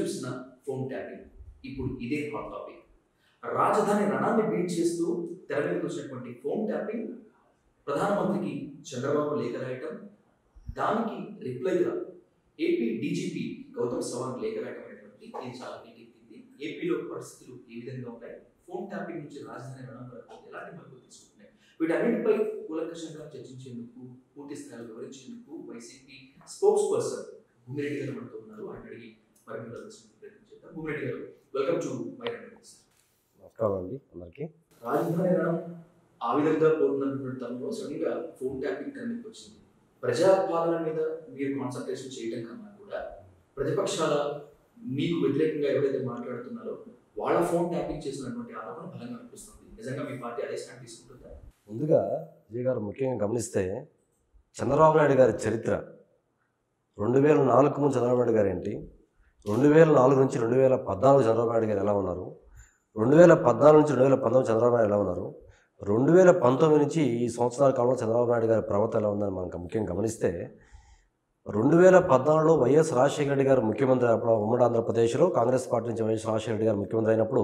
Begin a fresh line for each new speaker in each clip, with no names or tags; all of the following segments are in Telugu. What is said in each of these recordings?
చూసినా ఫోన్ ట్యాపింగ్ ఇప్పుడు ఇదే హాట్ టాపిక్ రాజధాని రణాన్ని బీట్ చేస్తూ తెర మీదకి వచ్చినటువంటి ఫోన్ ట్యాపింగ్ ప్రధానమంత్రికి చంద్రబాబు లేఖ రాయటం దానికి రిప్లైగా ఏపీ డీజీపీ గౌతమ్ సవాంగ్ లేఖ రాయటం అనేటువంటి ఇది చాలా హీటెక్కింది ఏపీలో పరిస్థితులు ఏ విధంగా ఉంటాయి ఫోన్ ట్యాపింగ్ నుంచి రాజధాని రణం వరకు ఎలాంటి మలుపులు తీసుకుంటున్నాయి వీటన్నిటిపై కూలంకషంగా చర్చించేందుకు పూర్తి స్థాయిలో వివరించేందుకు వైసీపీ స్పోక్స్ పర్సన్ భూమిరెడ్డి గారు మనతో ఉన్నారు ఆయన అడిగి మరిన్ని వివరించడానికి ప్రయత్నం చేద్దాం భూమిరెడ్డి గారు వెల్కమ్ టు మై రండి
నమస్కారం అండి అందరికీ
రాజధాని రణం ఆ విధంగా పోతున్నటువంటి తరంలో సడన్ గా ఫోన్ ట్యాపింగ్ టర్నింగ్ వచ్చింది ప్రజాపాలన మీద మీరు కాన్సన్ట్రేషన్ చేయడం కన్నా కూడా ప్రతిపక్షాల మీకు వ్యతిరేకంగా ఎవరైతే మాట్లాడుతున్నారో వాళ్ళ ఫోన్ ట్యాపింగ్ చేసినటువంటి ఆరోపణ బలంగా అనిపిస్తుంది నిజంగా మీ పార్టీ అదే స్టాండ్ తీసుకుంటుందా
ముందుగా విజయ్ గారు ముఖ్యంగా గమనిస్తే చంద్రబాబు నాయుడు గారి చరిత్ర రెండు వేల నాలుగు ముందు చంద్రబాబు నాయుడు గారు ఏంటి రెండు వేల నాలుగు నుంచి రెండు వేల పద్నాలుగు చంద్రబాబు నాయుడు గారు ఎలా ఉన్నారు రెండు వేల పద్నాలుగు నుంచి రెండు వేల పంతొమ్మిది చంద్రబాబు నాయుడు ఎలా ఉన్నారు రెండు వేల పంతొమ్మిది నుంచి ఈ సంవత్సరాల కాలంలో చంద్రబాబు నాయుడు గారి ప్రవర్తన ఎలా ఉందని మనం ముఖ్యంగా గమనిస్తే రెండు వేల పద్నాలుగులో వైఎస్ రాజశేఖర రెడ్డి గారు ముఖ్యమంత్రి అప్పుడు ఉమ్మడి ఆంధ్రప్రదేశ్లో కాంగ్రెస్ పార్టీ నుంచి వైఎస్ రాజశేఖర రెడ్డి గారు ముఖ్యమంత్రి అయినప్పుడు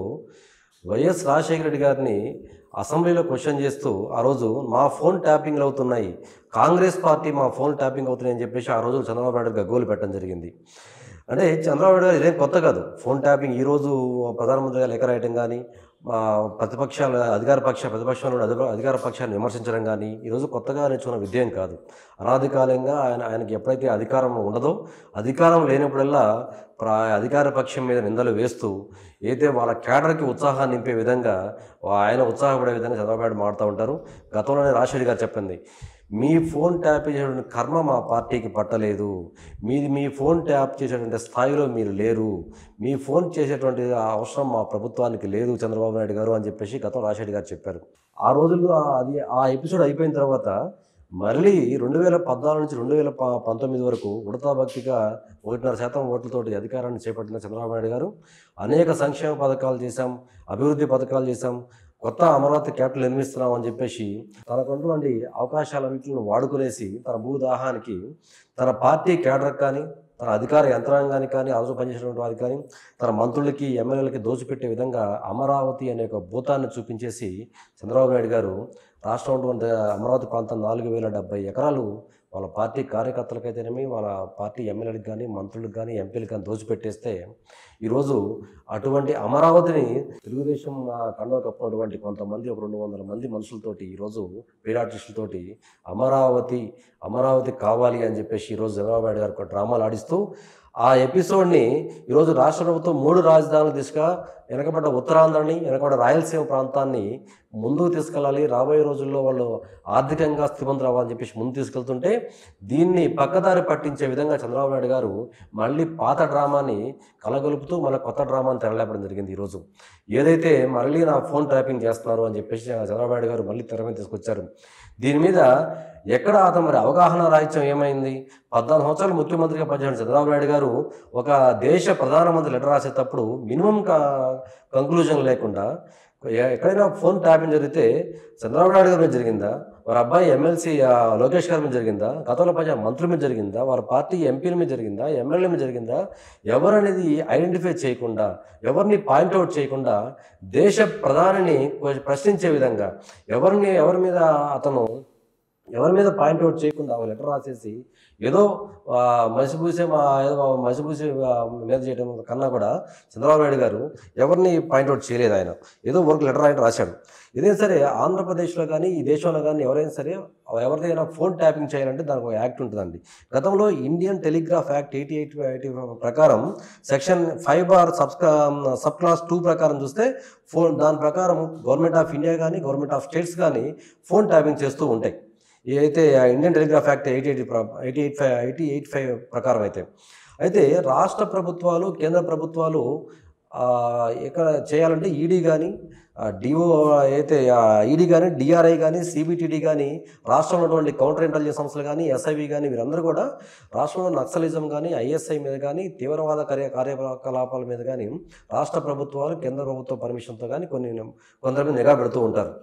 వైఎస్ రాజశేఖర రెడ్డి గారిని అసెంబ్లీలో క్వశ్చన్ చేస్తూ ఆ రోజు మా ఫోన్ ట్యాపింగ్లు అవుతున్నాయి కాంగ్రెస్ పార్టీ మా ఫోన్ ట్యాపింగ్ అవుతున్నాయి అని చెప్పేసి ఆ రోజు చంద్రబాబు నాయుడు గగ్గోలు పెట్టడం జరిగింది అంటే చంద్రబాబు నాయుడు గారు ఇదేం కొత్త కాదు ఫోన్ ట్యాపింగ్ ఈరోజు ప్రధానమంత్రి గారు లెక్క రాయటం కానీ మా ప్రతిపక్షాల అధికార పక్ష ప్రతిపక్షంలో అధిక- అధికార పక్షాన్ని విమర్శించడం కానీ ఈరోజు కొత్తగా నేర్చుకున్న విద్య ఏం కాదు అనాదికాలంగా ఆయన ఆయనకి ఎప్పుడైతే అధికారం ఉండదో అధికారం లేనప్పుడల్లా ప్ర- అధికార పక్షం మీద నిందలు వేస్తూ అయితే వాళ్ళ కేడర్కి ఉత్సాహాన్ని నింపే విధంగా ఆయన ఉత్సాహపడే విధంగా చంద్రబాబు నాయుడు మాడుతూ ఉంటారు గతంలోనే రాజశేఖర్ గారు చెప్పింది మీ ఫోన్ ట్యాప్ చేసేటువంటి కర్మ మా పార్టీకి పట్టలేదు మీది మీ ఫోన్ ట్యాప్ చేసేటువంటి స్థాయిలో మీరు లేరు మీ ఫోన్ చేసేటువంటి ఆ అవసరం మా ప్రభుత్వానికి లేదు చంద్రబాబు నాయుడు గారు అని చెప్పేసి గతం రాజశేఖర్ గారు చెప్పారు ఆ రోజుల్లో ఆ- అది ఆ ఎపిసోడ్ అయిపోయిన తర్వాత మళ్ళీ రెండు వేల పద్నాలుగు నుంచి రెండు వేల ప- పంతొమ్మిది వరకు ఉడతా భక్తిగా ఒకటిన్నర శాతం ఓట్లతోటి అధికారాన్ని చేపట్టిన చంద్రబాబు నాయుడు గారు అనేక సంక్షేమ పథకాలు చేశాం అభివృద్ధి పథకాలు చేశాం కొత్త అమరావతి క్యాపిటల్ నిర్మిస్తున్నాం అని చెప్పేసి తనకున్నటువంటి అవకాశాలన్నింటిని వాడుకునేసి తన భూదాహానికి తన పార్టీ కేడర్ కానీ తన అధికార యంత్రాంగానికి కానీ అవసరం పనిచేసినటువంటి వారికి కానీ తన మంత్రులకి ఎమ్మెల్యేలకి దోచిపెట్టే విధంగా అమరావతి అనే ఒక భూతాన్ని చూపించేసి చంద్రబాబు నాయుడు గారు రాష్ట్రం ఉన్నటువంటి అమరావతి ప్రాంతం నాలుగు వేల డెబ్బై ఎకరాలు వాళ్ళ పార్టీ కార్యకర్తలకైతేనేమి వాళ్ళ పార్టీ ఎమ్మెల్యేలకు కానీ మంత్రులకు కానీ ఎంపీలకు కానీ దోచిపెట్టేస్తే ఈరోజు అటువంటి అమరావతిని తెలుగుదేశం ఆ, కండువ కప్పుకున్నటువంటి కొంతమంది ఒక రెండు వందల మంది మనుషులతోటి ఈరోజు పీడాటిస్టులతోటి అమరావతి అమరావతి కావాలి అని చెప్పేసి ఈరోజు చంద్రబాబు నాయుడు గారు ఒక డ్రామాలు ఆడిస్తూ ఆ ఎపిసోడ్ని ఈరోజు రాష్ట్ర ప్రభుత్వం మూడు రాజధానుల దిశగా వెనకబడ్డ ఉత్తరాంధ్రని వెనకబడ్డ రాయలసీమ ప్రాంతాన్ని ముందుకు తీసుకెళ్ళాలి రాబోయే రోజుల్లో వాళ్ళు ఆర్థికంగా స్థితిమంతులు అవ్వాలని చెప్పేసి ముందు తీసుకెళ్తుంటే దీన్ని పక్కదారి పట్టించే విధంగా చంద్రబాబు నాయుడు గారు మళ్ళీ పాత డ్రామాని కలగొలుపుతూ మళ్ళీ కొత్త డ్రామాని తెరలేపడం జరిగింది ఈరోజు ఏదైతే మళ్ళీ నా ఫోన్ ట్రాపింగ్ చేస్తున్నారు అని చెప్పేసి చంద్రబాబు నాయుడు గారు మళ్ళీ తెర మీద తీసుకొచ్చారు దీని మీద ఎక్కడ అతను మరి అవగాహన రాహిత్యం ఏమైంది పద్నాలుగు సంవత్సరాలు ముఖ్యమంత్రిగా పనిచేసిన చంద్రబాబు నాయుడు గారు ఒక దేశ ప్రధానమంత్రి లెటర్ రాసేటప్పుడు మినిమం కంక్లూజన్ లేకుండా ఎ- ఎక్కడైనా ఫోన్ ట్యాపింగ్ జరిగితే చంద్రబాబు నాయుడు గారి మీద జరిగిందా వారి అబ్బాయి ఎమ్మెల్సీ లోకేష్ గారి మీద జరిగిందా గతంలో పనిచేసిన మంత్రుల మీద జరిగిందా వారి పార్టీ ఎంపీల మీద జరిగిందా ఎమ్మెల్యేల మీద జరిగిందా ఎవరనేది ఐడెంటిఫై చేయకుండా ఎవరిని పాయింట్అవుట్ చేయకుండా దేశ ప్రధానిని ప్రశ్నించే విధంగా ఎవరిని ఎవరి మీద అతను ఎవరి మీద పాయింట్అవుట్ చేయకుండా ఒక లెటర్ రాసేసి ఏదో ఆ, మసిపూసే మా ఏదో మసిపూసే ఆ, మీద చేయడం కన్నా కూడా చంద్రబాబు నాయుడు గారు ఎవరిని పాయింట్అవుట్ చేయలేదు ఆయన ఏదో వర్క్ లెటర్ ఆయన రాశాడు ఇదే సరే ఆంధ్రప్రదేశ్లో కానీ ఈ దేశంలో కానీ ఎవరైనా సరే ఎవరిదైనా ఫోన్ ట్యాపింగ్ చేయాలంటే దానికి ఒక యాక్ట్ ఉంటుందండి గతంలో Indian Telegraph Act eighty eight eighty ప్రకారం section five bar sub sub clause two ప్రకారం చూస్తే ఫోన్ దాని ప్రకారం గవర్నమెంట్ ఆఫ్ ఇండియా కానీ గవర్నమెంట్ ఆఫ్ స్టేట్స్ కానీ ఫోన్ ట్యాపింగ్ చేస్తూ ఉంటాయి ఏదైతే Indian Telegraph Act eighty eighty eighty eight five eighty eight five ప్రకారం అయితే అయితే రాష్ట్ర ప్రభుత్వాలు కేంద్ర ప్రభుత్వాలు ఆ, ఎక్కడ చేయాలంటే ఈడీ కానీ డిఓ అయితే ఈడీ కానీ డిఆర్ఐ కానీ సిబిటిడి కానీ రాష్ట్రంలో ఉన్నటువంటి కౌంటర్ ఇంటెలిజెన్స్ సంస్థలు కానీ ఎస్ఐవి కానీ వీరందరూ కూడా రాష్ట్రంలో నక్సలిజం కానీ ఐఎస్ఐ మీద కానీ తీవ్రవాద కార్య కార్యకలాపాల మీద కానీ రాష్ట్ర ప్రభుత్వాలు కేంద్ర ప్రభుత్వ పర్మిషన్తో కానీ కొన్ని కొందరి మీద నిఘా పెడుతూ ఉంటారు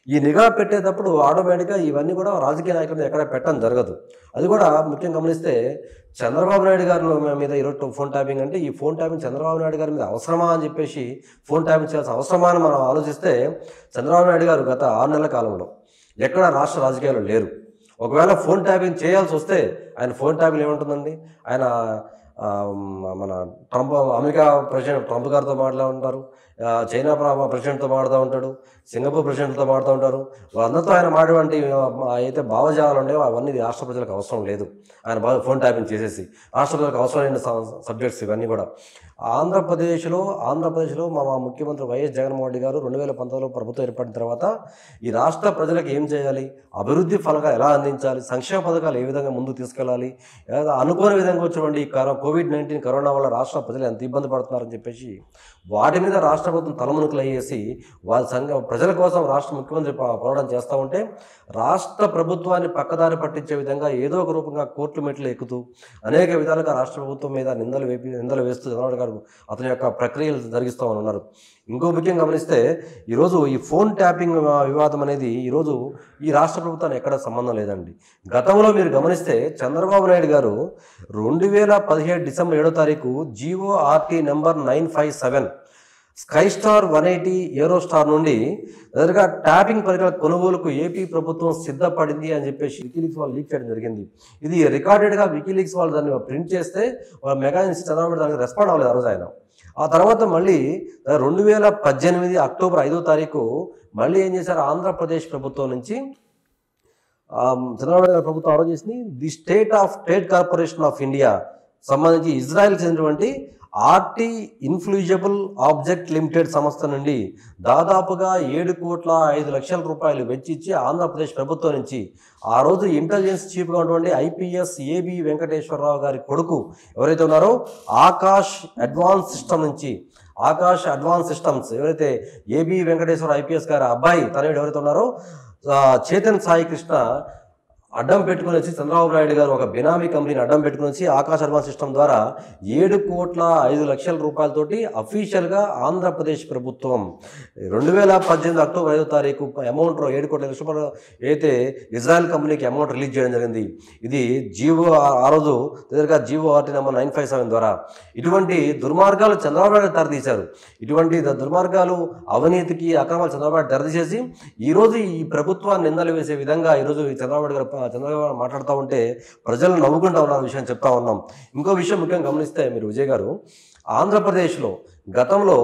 ఈ నిఘా పెట్టేటప్పుడు ఆటోమేటిక్గా ఇవన్నీ కూడా రాజకీయ నాయకులను ఎక్కడ పెట్టడం జరగదు అది కూడా ముఖ్యంగా గమనిస్తే చంద్రబాబు నాయుడు గారి మీద ఈరోజు ఫోన్ ట్యాపింగ్ అంటే ఈ ఫోన్ ట్యాపింగ్ చంద్రబాబు నాయుడు గారి మీద అవసరమా అని చెప్పేసి ఫోన్ ట్యాపింగ్ చేయాల్సిన అవసరమా అని మనం ఆలోచిస్తే చంద్రబాబు నాయుడు గారు గత ఆరు నెలల కాలంలో ఎక్కడ రాష్ట్ర రాజకీయాల్లో లేరు ఒకవేళ ఫోన్ ట్యాపింగ్ చేయాల్సి వస్తే ఆయన ఫోన్ ట్యాపింగ్ ఏముంటుందండి ఆయన ఆ, మన ట్రంప్ అమెరికా ప్రెసిడెంట్ ట్రంప్ గారితో మాట్లాడుతూ ఉంటారు ఆ, చైనా ప్ర- ప్రెసిడెంట్తో మాట్లాడుతూ ఉంటాడు సింగపూర్ ప్రెసిడెంట్తో మాట్లాడుతూ ఉంటారు వాళ్ళందరితో ఆయన మాట్లాడి అయితే భావజాలాలు ఉండేవో అవన్నీ రాష్ట్ర ప్రజలకు అవసరం లేదు ఆయన బాగా ఫోన్ ట్యాపింగ్ చేసేసి రాష్ట్ర ప్రజలకు అవసరమైన సబ్జెక్ట్స్ ఇవన్నీ కూడా ఆంధ్రప్రదేశ్లో ఆంధ్రప్రదేశ్లో మా మా ముఖ్యమంత్రి వైఎస్ జగన్మోహన్ రెడ్డి గారు రెండు వేల పంతొమ్మిదిలో ప్రభుత్వం ఏర్పడిన తర్వాత ఈ రాష్ట్ర ప్రజలకు ఏం చేయాలి అభివృద్ధి ఫలంగా ఎలా అందించాలి సంక్షేమ పథకాలు ఏ విధంగా ముందుకు తీసుకెళ్ళాలి లేదా అనుకోని విధంగా వచ్చినటువంటి ఈ కరో కోవిడ్ నైన్టీన్ కరోనా వల్ల రాష్ట్ర ప్రజలు ఎంత ఇబ్బంది పడుతున్నారని చెప్పేసి వాటి మీద రాష్ట్ర ప్రభుత్వం తలమునుకలు అయ్యేసి వాళ్ళ సంఘ ప్రజల కోసం రాష్ట్ర ముఖ్యమంత్రి పో- పోరాటం చేస్తూ ఉంటే రాష్ట్ర ప్రభుత్వాన్ని పక్కదారి పట్టించే విధంగా ఏదో ఒక రూపంగా కోర్టు మెట్లు ఎక్కుతూ అనేక విధాలుగా రాష్ట్ర ప్రభుత్వం మీద నిందలు వేపి నిందలు వేస్తూ చంద్రబాబు గారు అతని యొక్క ప్రక్రియలు జరిగిస్తామని ఉన్నారు ఇంకో ముఖ్యంగా గమనిస్తే ఈరోజు ఈ ఫోన్ ట్యాపింగ్ ఆ, వివాదం అనేది ఈరోజు ఈ రాష్ట్ర ప్రభుత్వానికి ఎక్కడ సంబంధం లేదండి గతంలో మీరు గమనిస్తే చంద్రబాబు నాయుడు గారు రెండు వేల పదిహేడు డిసెంబర్ ఏడో తారీఖు GO RT number nine five seven sky star one eighty arrow star నుండి ఎదురుగా ట్యాపింగ్ పరికరాల కొనుగోలుకు ఏపీ ప్రభుత్వం సిద్ధపడింది అని చెప్పేసి వికీలీక్స్ వాళ్ళు లీక్ చేయడం జరిగింది ఇది రికార్డెడ్గా వికీలీక్స్ వాళ్ళు దాన్ని ప్రింట్ చేస్తే వాళ్ళ మెగా ఇన్స్టిట్యూట్ చంద్రబాబు నాయుడు దానికి రెస్పాండ్ అవ్వలేదు ఆ రోజు ఆయన ఆ తర్వాత మళ్ళీ రెండు వేల పద్దెనిమిది అక్టోబర్ ఐదో తారీఖు మళ్ళీ ఏం చేశారు ఆంధ్రప్రదేశ్ ప్రభుత్వం నుంచి ఆ, చంద్రబాబు నాయుడు గారి ప్రభుత్వం ఆరోజు చేసింది the state of trade corporation of India సంబంధించి ఇజ్రాయెల్ చెందినటువంటి ఆర్టీ ఇన్ఫ్లూజబుల్ ఆబ్జెక్ట్ లిమిటెడ్ సంస్థ నుండి దాదాపుగా ఏడు కోట్ల ఐదు లక్షల రూపాయలు వెచ్చిచ్చి ఆంధ్రప్రదేశ్ ప్రభుత్వం నుంచి ఆ రోజు ఇంటెలిజెన్స్ చీఫ్గా ఉన్నటువంటి ఐపీఎస్ ఏబి వెంకటేశ్వరరావు గారి కొడుకు ఎవరైతే ఉన్నారో ఆకాష్ అడ్వాన్స్ సిస్టమ్ నుంచి ఆకాష్ అడ్వాన్స్ సిస్టమ్స్ ఎవరైతే ఏబి వెంకటేశ్వర ఐపీఎస్ గారి అబ్బాయి తనయుడు ఎవరైతే ఉన్నారో ఆ, చేతన్ సాయి కృష్ణ అడ్డం పెట్టుకుని వచ్చి చంద్రబాబు నాయుడు గారు ఒక బినామీ కంపెనీని అడ్డం పెట్టుకుని వచ్చి ఆకాశ అడ్వాన్స్ సిస్టమ్ ద్వారా ఏడు కోట్ల ఐదు లక్షల రూపాయలతోటి అఫీషియల్గా ఆంధ్రప్రదేశ్ ప్రభుత్వం రెండు వేల పద్దెనిమిది అక్టోబర్ ఐదో తారీఖు అమౌంట్ ఏడు కోట్ల లక్షల రూపాయలు అయితే ఇజ్రాయెల్ కంపెనీకి అమౌంట్ రిలీజ్ చేయడం జరిగింది ఇది జీవో ఆ- ఆ రోజు దగ్గరగా GO RT number nine five seven ద్వారా ఇటువంటి దుర్మార్గాలు చంద్రబాబు నాయుడు తెరదీశారు ఇటువంటి ద- దుర్మార్గాలు అవినీతికి అక్రమాలు చంద్రబాబు నాయుడు తెరదీసేసి ఈ రోజు ఈ ప్రభుత్వాన్ని నిందలు వేసే విధంగా ఈరోజు ఈ చంద్రబాబు నాయుడు గారు చంద్రబాబు నాయుడు మాట్లాడుతూ ఉంటే ప్రజలు నవ్వుకుంటా ఉన్న విషయం చెప్తా ఉన్నాం ఇంకో విషయం ముఖ్యంగా గమనిస్తే మీరు విజయ్ గారు ఆంధ్రప్రదేశ్లో గతంలో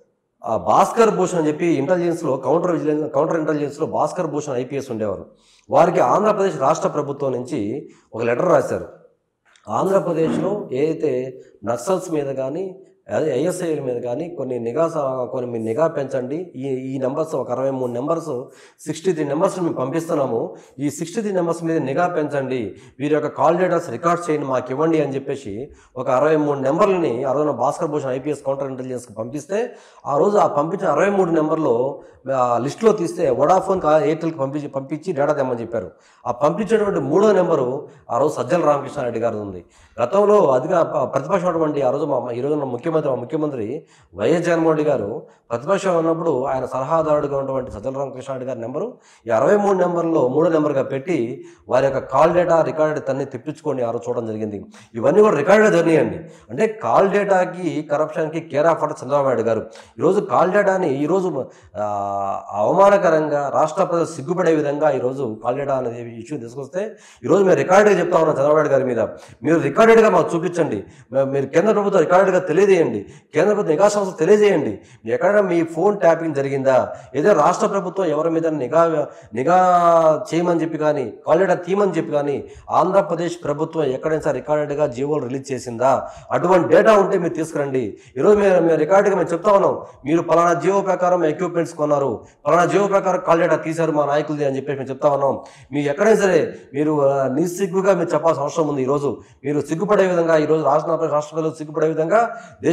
ఆ భాస్కర్ భూషణ్ అని చెప్పి ఇంటెలిజెన్స్లో కౌంటర్ విజిలెన్స్ కౌంటర్ ఇంటెలిజెన్స్లో భాస్కర్ భూషణ్ ఐపీఎస్ ఉండేవారు వారికి ఆంధ్రప్రదేశ్ రాష్ట్ర ప్రభుత్వం నుంచి ఒక లెటర్ రాశారు ఆంధ్రప్రదేశ్లో ఏదైతే నక్సల్స్ మీద కానీ అదే ఐఎస్ఐల మీద కానీ కొన్ని నిఘా స- కొన్ని మీరు నిఘా పెంచండి ఈ ఈ నెంబర్స్ ఒక అరవై మూడు నెంబర్స్ సిక్స్టీ త్రీ నెంబర్స్ మేము పంపిస్తున్నాము ఈ సిక్స్టీ త్రీ నెంబర్స్ మీద నిఘా పెంచండి వీరి యొక్క కాల్ డేటాస్ రికార్డ్ చేయండి మాకు ఇవ్వండి అని చెప్పేసి ఒక అరవై మూడు నెంబర్లని ఆ రోజున భాస్కర్ భూషణ్ ఐపీఎస్ కౌంటర్ ఇంటెలిజెన్స్కి పంపిస్తే ఆ రోజు ఆ పంపించిన అరవై మూడు నెంబర్లో ఆ లిస్టులో తీస్తే వడాఫోన్ ఎయిర్టెల్కి పంపించి పంపించి డేటా తెమ్మని చెప్పారు ఆ పంపించినటువంటి మూడో నెంబరు ఆ రోజు సజ్జల రామకృష్ణారెడ్డి గారు ఉంది గతంలో అదిగా ప- ప్రతిపక్షం ఉన్నటువంటి ఆ రోజు మా ఈ రోజు ఉన్న ముఖ్యమంత్రి మా ముఖ్యమంత్రి వైఎస్ జగన్మోహన్ రెడ్డి గారు ప్రతిపక్షం ఉన్నప్పుడు ఆయన సలహాదారుడిగా ఉన్నటువంటి సజ్జల రామకృష్ణారెడ్డి గారి నెంబరు ఈ అరవై మూడు నెంబర్లో మూడో నెంబర్గా పెట్టి వారి యొక్క కాల్ డేటా రికార్డెడ్ తన్ని తెప్పించుకొని ఆ రోజు చూడడం జరిగింది ఇవన్నీ కూడా రికార్డెడ్ జరిగినాయండి అంటే కాల్ డేటాకి కరప్షన్కి కేర్ ఆఫ్ అంటే చంద్రబాబు నాయుడు గారు ఈరోజు కాల్ డేటాని ఈరోజు ఆ, అవమానకరంగా రాష్ట్ర ప్రజలు సిగ్గుపడే విధంగా ఈరోజు కాల్ డేటా అనేది ఇష్యూ తీసుకొస్తే ఈరోజు మేము రికార్డెడ్గా చెప్తా ఉన్నాం చంద్రబాబు నాయుడు గారి మీద మీరు రికార్డెడ్గా మాకు చూపించండి మే- మీరు కేంద్ర ప్రభుత్వం రికార్డెడ్గా తెలియజేయండి కేంద్ర ప్రభుత్వం నిఘా సంస్థ తెలియజేయండి ఎక్కడైనా మీ ఫోన్ ట్యాపింగ్ జరిగిందా ఏదో రాష్ట్ర ప్రభుత్వం ఎవరి మీద నిఘా నిఘా చేయమని చెప్పి కానీ కాల్ డేటా తీయమని చెప్పి కానీ ఆంధ్రప్రదేశ్ ప్రభుత్వం ఎక్కడైనా సరే రికార్డెడ్గా జీవోలు రిలీజ్ చేసిందా అటువంటి డేటా ఉంటే మీరు తీసుకురండి ఈరోజు మేము మేము రికార్డుగా మేము చెప్తా ఉన్నాం మీరు పలానా జియో ప్రకారం ఎక్విప్మెంట్స్ కొన్నారు పలానా జియో ప్రకారం కాల్ డేటా తీశారు మా నాయకులది అని చెప్పేసి మేము చెప్తా ఉన్నాం మీరు ఎక్కడైనా సరే మీరు ఆ, నిస్సిగ్గుగా మీరు చెప్పాల్సిన అవసరం ఉంది ఈరోజు మీరు సిగ్గుపడే విధంగా ఈరోజు రాష్ట్ర రాష్ట్ర ప్రజలు సిగ్గుపడే విధంగా దేశ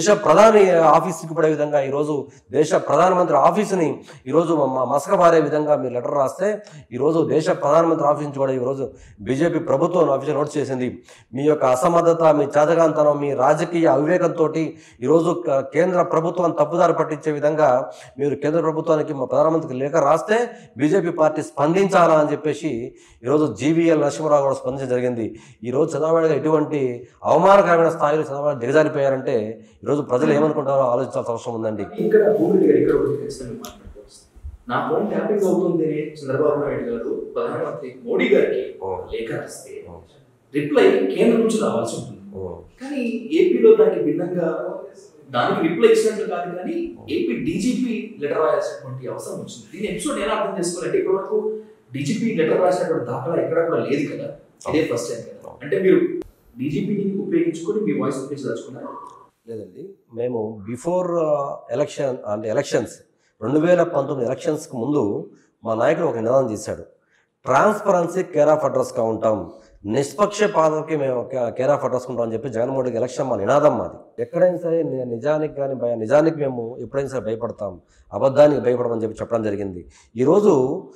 దేశ ప్రధాని ఆఫీస్కి పడే విధంగా ఈరోజు దేశ ప్రధానమంత్రి ఆఫీసుని ఈరోజు మ- మసకబారే విధంగా మీరు లెటర్ రాస్తే ఈరోజు దేశ ప్రధానమంత్రి ఆఫీస్ నుంచి కూడా ఈరోజు బీజేపీ ప్రభుత్వం ఆఫీసులో నోట్ చేసింది మీ యొక్క అసమర్థత మీ చేతగాంతనం మీ రాజకీయ అవివేకంతో ఈరోజు క- కేంద్ర ప్రభుత్వం తప్పుదారి పట్టించే విధంగా మీరు కేంద్ర ప్రభుత్వానికి మా ప్రధానమంత్రికి లేఖ రాస్తే బీజేపీ పార్టీ స్పందించాలా అని చెప్పేసి ఈరోజు జీవీఎల్ నరసింహరావు కూడా స్పందించడం జరిగింది ఈరోజు చంద్రబాబు నాయుడు గారు ఎటువంటి అవమానకరమైన స్థాయిలో చంద్రబాబు నాయుడు దిగజారిపోయారంటే ఈరోజు ప్రజలు ఏమనుకుంటారో ఆలోచించాల్సిన అవసరం ఉందండి
ఇక్కడ భూమి గారు ఇక్కడ ఒకటి ఖచ్చితంగా మాట్లాడుకోవచ్చు నా ఫోన్ ట్యాపింగ్ అవుతుంది అని చంద్రబాబు నాయుడు గారు ప్రధానమంత్రి మోడీ గారికి లేఖ రాస్తే రిప్లై కేంద్రం నుంచి రావాల్సి ఉంటుంది కానీ ఏపీలో దానికి భిన్నంగా దానికి రిప్లై ఇచ్చినట్లు కాదు కానీ ఏపీ డీజీపీ లెటర్ రాయాల్సినటువంటి అవసరం వచ్చింది దీని ఎపిసోడ్ ఎలా అర్థం చేసుకోవాలంటే ఇప్పటివరకు డీజీపీ లెటర్ రాసినటువంటి దాఖలా ఎక్కడ కూడా లేదు కదా ఇదే ఫస్ట్ టైం కదా అంటే మీరు డీజీపీని ఉపయోగించుకొని మీ వాయిస్ ఉపయోగించదలుచుకున్నారు
లేదండి మేము బిఫోర్ ఎలక్షన్ అంటే ఎలక్షన్స్ రెండు వేల పంతొమ్మిది ఎలక్షన్స్కి ముందు మా నాయకుడు ఒక నినాదం చేశాడు ట్రాన్స్పరెన్సీ కేర్ ఆఫ్ అడ్రస్గా ఉంటాం నిష్పక్షపాతకి మేము కేర్ ఆఫ్ అడ్రస్ ఉంటాం అని చెప్పి జగన్మోహన్ రెడ్డి ఎలక్షన్ మా నినాదం మాది ఎక్కడైనా సరే ని- నిజానికి కానీ భయ నిజానికి మేము ఎప్పుడైనా సరే భయపడతాం అబద్ధానికి భయపడమని చెప్పి చెప్పడం జరిగింది ఈరోజు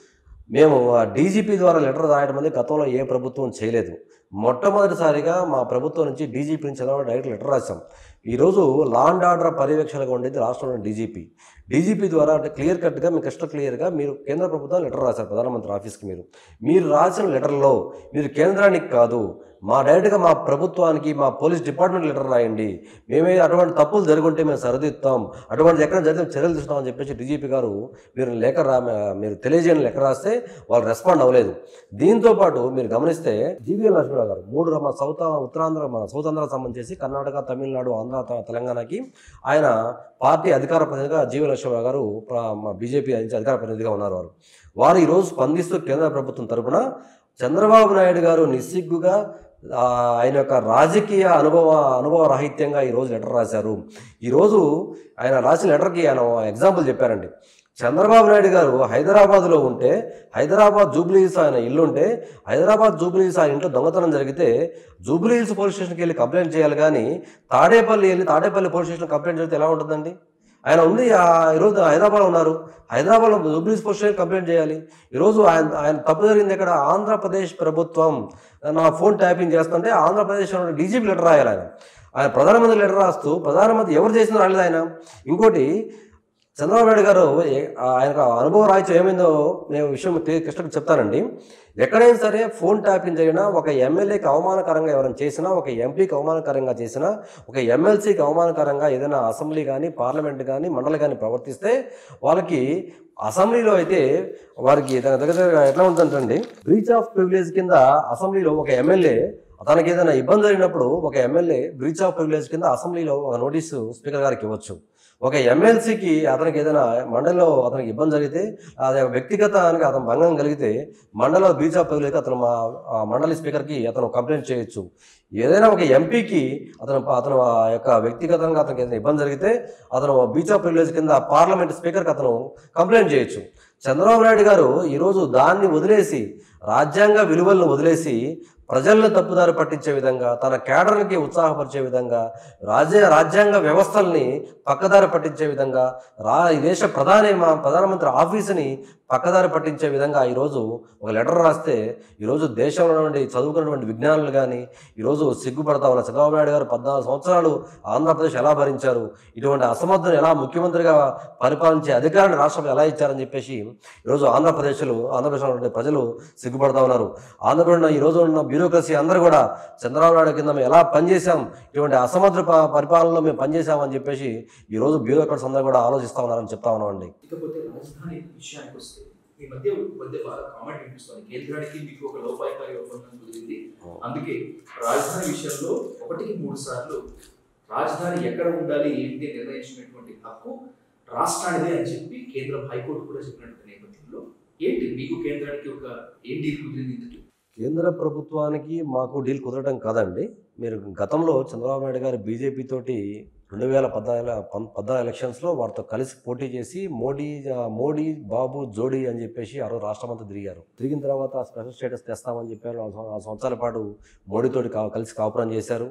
మేము ఆ డీజీపీ ద్వారా లెటర్ రాయడం అనేది గతంలో ఏ ప్రభుత్వం చేయలేదు మొట్టమొదటిసారిగా మా ప్రభుత్వం నుంచి డీజీపీ నుంచి చంద్రబాబు డైరెక్ట్ లెటర్ రాశాం ఈరోజు లా అండ్ ఆర్డర్ పర్యవేక్షణగా ఉండేది రాష్ట్రంలో డీజీపీ డీజీపీ ద్వారా అంటే క్లియర్ కట్గా మీకు క్రిస్టల్ క్లియర్గా మీరు కేంద్ర ప్రభుత్వం లెటర్ రాశారు ప్రధానమంత్రి ఆఫీస్కి మీరు మీరు రాసిన లెటర్లో మీరు కేంద్రానికి కాదు మా డైరెక్ట్గా మా ప్రభుత్వానికి మా పోలీస్ డిపార్ట్మెంట్ లెటర్ రాయండి మేమే అటువంటి తప్పులు జరుగుంటే మేము సరిదిద్దాం అటువంటి ఎక్కడ జరిగితే చర్యలు తీసుకుంటామని చెప్పేసి డీజీపీ గారు మీరు లేఖ రా మీరు తెలియజేయని లెక్క రాస్తే వాళ్ళు రెస్పాండ్ అవ్వలేదు దీంతో పాటు మీరు గమనిస్తే జీవీఎల్ నరసింహరావు గారు మూడు ర- మా సౌత్ ఉత్తరాంధ్ర మన సౌత్ ఆంధ్ర సంబంధించి కర్ణాటక తమిళనాడు ఆంధ్ర త- తెలంగాణకి ఆయన పార్టీ అధికార ప్రతినిధిగా జీవీ నరసింహరావు గారు ప్ర- మా బీజేపీ నుంచి అధికార ప్రతినిధిగా ఉన్నారు వారు వారు ఈరోజు స్పందిస్తూ కేంద్ర ప్రభుత్వం తరపున చంద్రబాబు నాయుడు గారు నిస్సిగ్గుగా ఆ, ఆయన యొక్క రాజకీయ అనుభవ అనుభవ రాహిత్యంగా ఈరోజు లెటర్ రాశారు ఈరోజు ఆయన రాసిన లెటర్కి ఆయన ఎగ్జాంపుల్ చెప్పారండి చంద్రబాబు నాయుడు గారు హైదరాబాద్లో ఉంటే హైదరాబాద్ జూబ్లీహిల్స్ ఆయన ఇల్లు ఉంటే హైదరాబాద్ జూబ్లీహిల్స్ ఆయన ఇంట్లో దొంగతనం జరిగితే జూబ్లీహిల్స్ పోలీస్ స్టేషన్కి వెళ్ళి కంప్లైంట్ చేయాలి కానీ తాడేపల్లి వెళ్ళి తాడేపల్లి పోలీస్ స్టేషన్ కంప్లైంట్ చేస్తే ఎలా ఉంటుందండి ఆయన ఉంది ఆ, ఈరోజు హైదరాబాద్లో ఉన్నారు హైదరాబాద్లో జూబ్లీహిల్స్ పోలీస్ స్టేషన్ కంప్లైంట్ చేయాలి ఈరోజు ఆయన ఆయన తప్పు జరిగింది ఇక్కడ ఆంధ్రప్రదేశ్ ప్రభుత్వం నా ఫోన్ ట్యాపింగ్ చేస్తుంటే ఆంధ్రప్రదేశ్ డీజీపీ లెటర్ రాయాలి ఆయన ఆయన ప్రధానమంత్రి లెటర్ రాస్తూ ప్రధానమంత్రి ఎవరు చేసిన రాలేదు ఆయన ఇంకోటి చంద్రబాబు నాయుడు గారు ఏ- ఆయనకు అనుభవ రాహిత్యం ఏమైందో నేను విషయం కృష్ణకు చెప్తానండి ఎక్కడైనా సరే ఫోన్ ట్యాపింగ్ జరిగినా ఒక ఎమ్మెల్యేకి అవమానకరంగా ఎవరైనా చేసినా ఒక ఎంపీకి అవమానకరంగా చేసినా ఒక ఎమ్మెల్సీకి అవమానకరంగా ఏదైనా అసెంబ్లీ కానీ పార్లమెంట్ కానీ మండలి కానీ ప్రవర్తిస్తే వాళ్ళకి అసెంబ్లీలో అయితే వారికి దగ్గర దగ్గర ఎట్లా ఉంటుందండి బ్రీచ్ ఆఫ్ ప్రివిలేజ్ కింద అసెంబ్లీలో ఒక ఎమ్మెల్యే తనకి ఏదైనా ఇబ్బంది జరిగినప్పుడు ఒక ఎమ్మెల్యే బ్రీచ్ ఆఫ్ ప్రివిలేజ్ కింద అసెంబ్లీలో ఒక నోటీసు స్పీకర్ గారికి ఇవ్వచ్చు ఒక ఎమ్మెల్సీకి అతనికి ఏదైనా మండలిలో అతనికి ఇబ్బంది జరిగితే అది వ్యక్తిగతానికి అతను భంగం కలిగితే మండల బీచ్ ఆఫ్ ప్రివిలేజ్ అతను మా ఆ మండలి స్పీకర్కి అతను కంప్లైంట్ చేయొచ్చు ఏదైనా ఒక ఎంపీకి అతను అతను ఆ యొక్క వ్యక్తిగతంగా అతనికి ఏదైనా ఇబ్బంది జరిగితే అతను బీచ్ ఆఫ్ ప్రివిలేజ్ కింద పార్లమెంట్ స్పీకర్కి అతను కంప్లైంట్ చేయొచ్చు చంద్రబాబు నాయుడు గారు ఈరోజు దాన్ని వదిలేసి రాజ్యాంగ విలువలను వదిలేసి ప్రజలను తప్పుదారి పట్టించే విధంగా తన కేడర్కి ఉత్సాహపరిచే విధంగా రాజ్య రాజ్యాంగ వ్యవస్థల్ని పక్కదారి పట్టించే విధంగా రా ఈ దేశ ప్రధాని మా ప్రధానమంత్రి ఆఫీసుని పక్కదారి పట్టించే విధంగా ఈరోజు ఒక లెటర్ రాస్తే ఈరోజు దేశంలో నుండి చదువుకున్నటువంటి విజ్ఞానులు కానీ ఈరోజు సిగ్గుపడతా ఉన్న చంద్రబాబు నాయుడు గారు పద్నాలుగు సంవత్సరాలు ఆంధ్రప్రదేశ్ ఎలా భరించారు ఇటువంటి అసమర్థను ఎలా ముఖ్యమంత్రిగా పరిపాలించే అధికారాన్ని రాష్ట్రంలో ఎలా ఇచ్చారని చెప్పేసి ఈరోజు ఆంధ్రప్రదేశ్లో ఆంధ్రప్రదేశ్లో ఉండే ప్రజలు సిగ్గుపడతా ఉన్నారు ఆంధ్రప్రదేశ్ ఈ రోజు ఉన్న బ్యూరోక్రసీ అందరూ కూడా చంద్రబాబు నాయుడు కింద మేము ఎలా పనిచేశాం ఇటువంటి అసమర్థ ప- పరిపాలనలో మేము పనిచేశామని చెప్పేసి ఈ రోజు బ్యూరోక్రాట్స్ అందరూ కూడా ఆలోచిస్తా ఉన్నారని చెప్తా ఉన్నామండి
ఇకపోతే రాజధాని విషయానికి వస్తే ఈ మధ్య మధ్య బాగా కామెంట్ వినిపిస్తుంది కేంద్రానికి మీకు ఒక లోపాయికారి ఒప్పందం కుదిరింది అందుకే రాజధాని విషయంలో ఒకటికి మూడు సార్లు రాజధాని ఎక్కడ ఉండాలి ఏంటి అని నిర్ణయించినటువంటి హక్కు రాష్ట్రానిదే అని చెప్పి కేంద్రం హైకోర్టు కూడా చెప్పినటువంటి నేపథ్యంలో ఏంటి మీకు కేంద్రానికి ఒక ఏం డీల్ కుదిరింది ఇంతకీ
కేంద్ర ప్రభుత్వానికి మాకు డీల్ కుదరడం కాదండి మీరు గతంలో చంద్రబాబు నాయుడు గారు బీజేపీ తోటి రెండు వేల పద్నాలుగు పం- పద్నాలుగు ఎలక్షన్స్లో వారితో కలిసి పోటీ చేసి మోడీ ఆ, మోడీ బాబు జోడీ అని చెప్పేసి ఆ రోజు రాష్ట్రమంతా తిరిగారు తిరిగిన తర్వాత స్పెషల్ స్టేటస్ తెస్తామని చెప్పారు నాలుగు సం- నాలుగు సంవత్సరాల పాటు మోడీతోటి కా కలిసి కాపురం చేశారు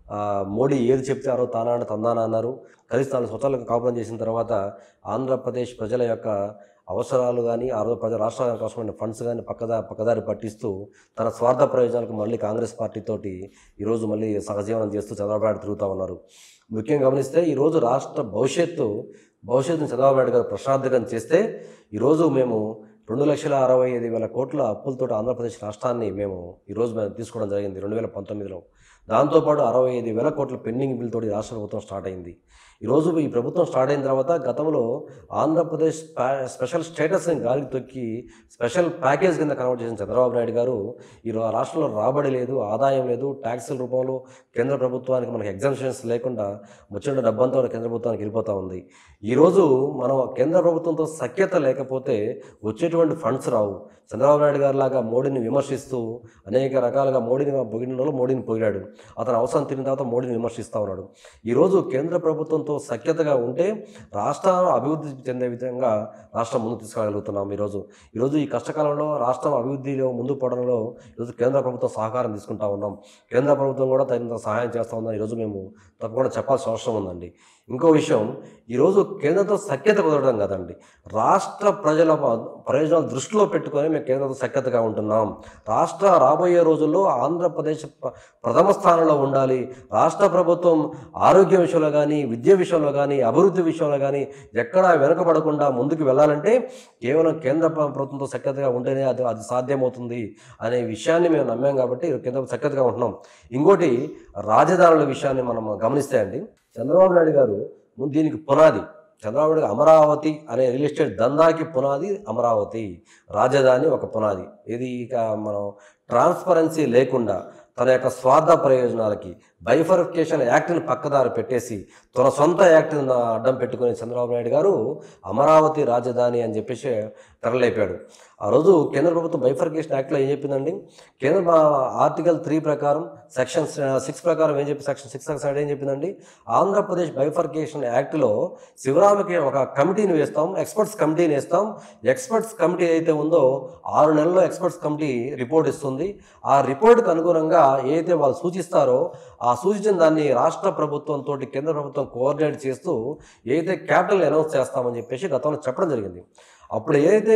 ఆ, మోడీ ఏది చెప్తే ఆరో తానా అంటే తందానా అన్నారు కలిసి నాలుగు సంవత్సరాలకు కాపురం చేసిన తర్వాత ఆంధ్రప్రదేశ్ ప్రజల యొక్క అవసరాలు కానీ ఆ రోజు ప్రజల రాష్ట్రానికి అవసరమైన ఫండ్స్ కానీ పక్కదా పక్కదారి పట్టిస్తూ తన స్వార్థ ప్రయోజనాలకు మళ్ళీ కాంగ్రెస్ పార్టీతోటి ఈరోజు మళ్ళీ సహజీవనం చేస్తూ చంద్రబాబు నాయుడు తిరుగుతూ ఉన్నారు ముఖ్యంగా గమనిస్తే ఈరోజు రాష్ట్ర భవిష్యత్తు భవిష్యత్తును చంద్రబాబు నాయుడు గారు ప్రశ్నార్థకం చేస్తే ఈరోజు మేము రెండు లక్షల అరవై ఐదు వేల కోట్ల అప్పులతో ఆంధ్రప్రదేశ్ రాష్ట్రాన్ని మేము ఈరోజు మేము తీసుకోవడం జరిగింది రెండు వేల పంతొమ్మిదిలో దాంతోపాటు అరవై ఐదు వేల కోట్ల పెండింగ్ బిల్ తోటి రాష్ట్ర ప్రభుత్వం స్టార్ట్ అయింది ఈరోజు ఈ ప్రభుత్వం స్టార్ట్ అయిన తర్వాత గతంలో ఆంధ్రప్రదేశ్ ప్యా- స్పెషల్ స్టేటస్ని గాలికి తొక్కి స్పెషల్ ప్యాకేజ్ కింద కన్వర్ట్ చేసిన చంద్రబాబు నాయుడు గారు ఈ రా- రాష్ట్రంలో రాబడి లేదు ఆదాయం లేదు ట్యాక్సుల రూపంలో కేంద్ర ప్రభుత్వానికి మనకి ఎగ్జామ్షన్స్ లేకుండా వచ్చిన డబ్బంతా కేంద్ర ప్రభుత్వానికి వెళ్ళిపోతూ ఉంది ఈరోజు మనం కేంద్ర ప్రభుత్వంతో సఖ్యత లేకపోతే వచ్చేటువంటి ఫండ్స్ రావు చంద్రబాబు నాయుడు గారు లాగా మోడీని విమర్శిస్తూ అనేక రకాలుగా మోడీని పొగిడిన వాళ్ళు మోడీని పొగిడాడు అతను అవసరం తిరిగిన తర్వాత మోడీని విమర్శిస్తూ ఉన్నాడు ఈరోజు కేంద్ర ప్రభుత్వంతో సఖ్యతగా ఉంటే రాష్ట్రం అభివృద్ధి చెందే విధంగా రాష్ట్రం ముందుకు తీసుకెళ్ళగలుగుతున్నాం ఈరోజు ఈరోజు ఈ కష్టకాలంలో రాష్ట్రం అభివృద్ధిలో ముందు పడడంలో ఈరోజు కేంద్ర ప్రభుత్వం సహకారం తీసుకుంటా ఉన్నాం కేంద్ర ప్రభుత్వం కూడా తగినంత సహాయం చేస్తూ ఉందని ఈరోజు మేము తప్పకుండా చెప్పాల్సిన అవసరం ఉందండి ఇంకో విషయం ఈరోజు కేంద్రంతో సఖ్యత కుదరడం కదండి రాష్ట్ర ప్రజల ప్రయోజనాలు దృష్టిలో పెట్టుకొని మేము కేంద్రంతో సఖ్యతగా ఉంటున్నాం రాష్ట్ర రాబోయే రోజుల్లో ఆంధ్రప్రదేశ్ ప్ర- ప్రథమ స్థానంలో ఉండాలి రాష్ట్ర ప్రభుత్వం ఆరోగ్య విషయంలో కానీ విద్య విషయంలో కానీ అభివృద్ధి విషయంలో కానీ ఎక్కడా వెనుకబడకుండా ముందుకు వెళ్ళాలంటే కేవలం కేంద్ర ప్ర- ప్రభుత్వంతో సఖ్యతగా ఉంటేనే అది అది సాధ్యమవుతుంది అనే విషయాన్ని మేము నమ్మాం కాబట్టి కేంద్ర సఖ్యతగా ఉంటున్నాం ఇంకోటి రాజధానుల విషయాన్ని మనం గమనిస్తే అండి చంద్రబాబు నాయుడు గారు ముందు దీనికి పునాది చంద్రబాబు నాయుడు గారు అమరావతి అనే రియల్ ఎస్టేట్ దందాకి పునాది అమరావతి రాజధాని ఒక పునాది ఇది ఇక మనం ట్రాన్స్పరెన్సీ లేకుండా తన యొక్క స్వార్థ ప్రయోజనాలకి బైఫర్ఫికేషన్ యాక్ట్ని పక్కదారి పెట్టేసి తన సొంత యాక్ట్ని అడ్డం పెట్టుకుని చంద్రబాబు నాయుడు గారు అమరావతి రాజధాని అని చెప్పేసి తెరలేపాడు ఆ రోజు కేంద్ర ప్రభుత్వం బైఫర్కేషన్ యాక్ట్లో ఏం చెప్పిందండి కేంద్ర మా ఆర్టికల్ త్రీ ప్రకారం సెక్షన్ సిక్స్ ప్రకారం ఏం చెప్పి సెక్షన్ సిక్స్ సైడ్ ఏం చెప్పిందండి ఆంధ్రప్రదేశ్ బైఫర్కేషన్ యాక్ట్లో శివరామకి ఒక కమిటీని వేస్తాం ఎక్స్పర్ట్స్ కమిటీని వేస్తాం ఎక్స్పర్ట్స్ కమిటీ అయితే ఉందో ఆరు నెలల్లో ఎక్స్పర్ట్స్ కమిటీ రిపోర్ట్ ఇస్తుంది ఆ రిపోర్ట్కి అనుగుణంగా ఏదైతే వాళ్ళు సూచిస్తారో ఆ సూచించిన దాన్ని రాష్ట్ర ప్రభుత్వంతో కేంద్ర ప్రభుత్వం కోఆర్డినేట్ చేస్తూ ఏదైతే క్యాపిటల్ అనౌన్స్ చేస్తామని చెప్పేసి గతంలో చెప్పడం జరిగింది అప్పుడు ఏదైతే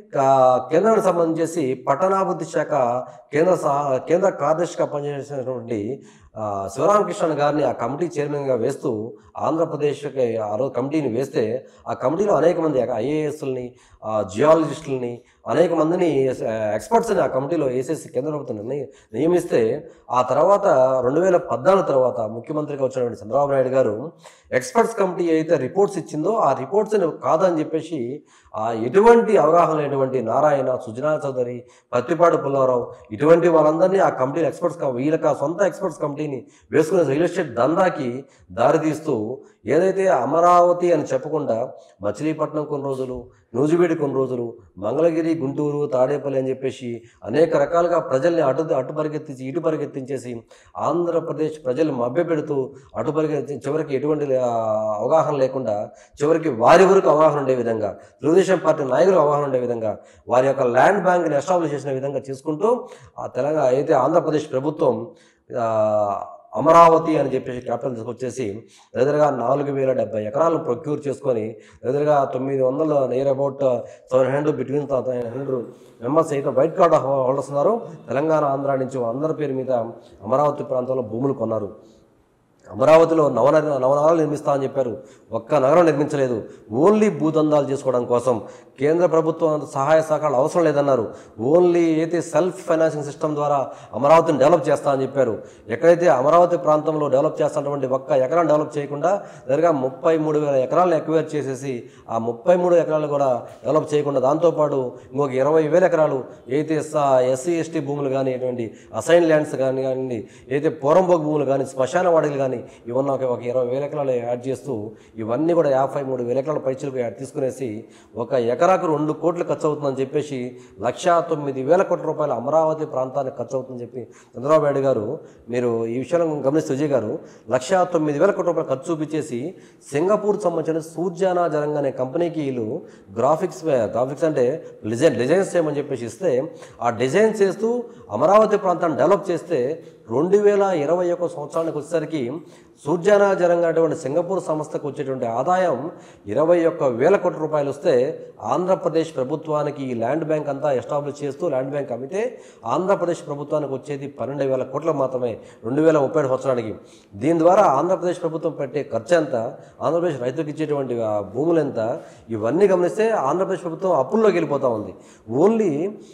కా- కేంద్రానికి సంబంధించి పట్టణాభివృద్ధి శాఖ కేంద్ర సహా కేంద్ర కార్యదర్శిగా పనిచేసినటువంటి ఆ, శివరామకృష్ణ గారిని ఆ కమిటీ చైర్మన్గా వేస్తూ ఆంధ్రప్రదేశ్కి ఆ రోజు కమిటీని వేస్తే ఆ కమిటీలో అనేక మంది ఐఏఎస్లని జియాలజిస్టులని అనేక మందిని ఎక్స్పర్ట్స్ని ఆ కమిటీలో వేసేసి కేంద్ర ప్రభుత్వం నిర్ణయి నియమిస్తే ఆ తర్వాత రెండు వేల పద్నాలుగు తర్వాత ముఖ్యమంత్రిగా వచ్చినటువంటి చంద్రబాబు నాయుడు గారు ఎక్స్పర్ట్స్ కమిటీ అయితే రిపోర్ట్స్ ఇచ్చిందో ఆ రిపోర్ట్స్ని కాదని చెప్పేసి ఆ ఎటువంటి అవగాహన లేనటువంటి నారాయణ సుజనా చౌదరి పత్తిపాడు పుల్లారావు ఇటువంటి వాళ్ళందరినీ ఆ కమిటీ ఎక్స్పర్ట్స్ కం- వీళ్ళకి ఆ సొంత ఎక్స్పర్ట్స్ కమిటీని వేసుకునే రియల్ ఎస్టేట్ దందాకి దారితీస్తూ ఏదైతే అమరావతి అని చెప్పకుండా మచిలీపట్నం కొన్ని రోజులు నూజివీడి కొన్ని రోజులు మంగళగిరి గుంటూరు తాడేపల్లి అని చెప్పేసి అనేక రకాలుగా ప్రజల్ని అటు అటు పరిగెత్తించి ఇటు పరిగెత్తించేసి ఆంధ్రప్రదేశ్ ప్రజలు మభ్యపెడుతూ అటు పరిగెత్తి చివరికి ఎటువంటి ఆ, అవగాహన లేకుండా చివరికి వారి వరకు అవగాహన ఉండే విధంగా తెలుగుదేశం పార్టీ నాయకులకు అవగాహన ఉండే విధంగా వారి యొక్క ల్యాండ్ బ్యాంక్ని ఎస్టాబ్లిష్ చేసిన విధంగా చేసుకుంటూ ఆ తెలంగాణ అయితే ఆంధ్రప్రదేశ్ ప్రభుత్వం ఆ, అమరావతి అని చెప్పేసి క్యాపిటల్ తీసుకొచ్చేసి దగ్గరగా నాలుగు వేల డెబ్బై ఎకరాలను ప్రొక్యూర్ చేసుకొని దగ్గరగా తొమ్మిది వందల near about seven hundred between hundred members అయితే వైట్ కార్డ్ హోల్డర్స్ ఉన్నారు తెలంగాణ ఆంధ్ర నుంచి అందరి పేరు మీద అమరావతి ప్రాంతంలో భూములు కొన్నారు అమరావతిలో నవన నవనగరాలు నిర్మిస్తామని చెప్పారు ఒక్క నగరం నిర్మించలేదు ఓన్లీ భూదందాలు చేసుకోవడం కోసం కేంద్ర ప్రభుత్వం సహాయ సహకారాలు అవసరం లేదన్నారు ఓన్లీ అయితే సెల్ఫ్ ఫైనాన్సింగ్ సిస్టమ్ ద్వారా అమరావతిని డెవలప్ చేస్తామని చెప్పారు ఎక్కడైతే అమరావతి ప్రాంతంలో డెవలప్ చేస్తున్నటువంటి ఒక్క ఎకరం డెవలప్ చేయకుండా దగ్గరగా ముప్పై మూడు వేల ఎకరాలను ఎక్వైర్ చేసేసి ఆ ముప్పై మూడు ఎకరాలు కూడా డెవలప్ చేయకుండా దాంతోపాటు ఇంకొక ఇరవై వేల ఎకరాలు అయితే ఎస్సీ ఎస్టీ భూములు కానీ ఎటువంటి అసైన్ ల్యాండ్స్ కానీ కానివ్వండి అయితే పోరంబోక్ భూములు కానీ శ్మశాన వాడీలు కానీ కానీ ఇవన్నీ ఒక ఒక ఇరవై వేల ఎకరాలు యాడ్ చేస్తూ ఇవన్నీ కూడా యాభై మూడు వేల ఎకరాల పైచలకు యాడ్ తీసుకునేసి ఒక ఎకరాకు రెండు కోట్లు ఖర్చు అవుతుందని చెప్పేసి లక్షా తొమ్మిది వేల కోట్ల రూపాయలు అమరావతి ప్రాంతానికి ఖర్చు అవుతుందని చెప్పి చంద్రబాబు నాయుడు గారు మీరు ఈ విషయాలను గమనిస్తే విజయ్ గారు లక్షా తొమ్మిది వేల కోట్ల రూపాయలు ఖర్చు చూపించేసి సింగపూర్ సంబంధించిన సూర్జానా జరంగ్ అనే కంపెనీకి వీళ్ళు గ్రాఫిక్స్ గ్రాఫిక్స్ అంటే డిజైన్ డిజైన్స్ చేయమని చెప్పేసి ఇస్తే ఆ డిజైన్ చేస్తూ అమరావతి ప్రాంతాన్ని డెవలప్ చేస్తే రెండు వేల ఇరవై ఒక సంవత్సరానికి వచ్చేసరికి సూర్జానా జరంగ్ అనేటువంటి సింగపూర్ సంస్థకు వచ్చేటువంటి ఆదాయం ఇరవై ఒక్క వేల కోట్ల రూపాయలు వస్తే ఆంధ్రప్రదేశ్ ప్రభుత్వానికి ఈ ల్యాండ్ బ్యాంక్ అంతా ఎస్టాబ్లిష్ చేస్తూ ల్యాండ్ బ్యాంక్ అమ్మితే ఆంధ్రప్రదేశ్ ప్రభుత్వానికి వచ్చేది పన్నెండు వేల కోట్ల మాత్రమే రెండు వేల ముప్పై ఏడు సంవత్సరానికి దీని ద్వారా ఆంధ్రప్రదేశ్ ప్రభుత్వం పెట్టే ఖర్చు ఎంత ఆంధ్రప్రదేశ్ రైతులకు ఇచ్చేటువంటి ఆ భూములు ఎంత ఇవన్నీ గమనిస్తే ఆంధ్రప్రదేశ్ ప్రభుత్వం అప్పుల్లోకి వెళ్ళిపోతూ ఉంది ఓన్లీ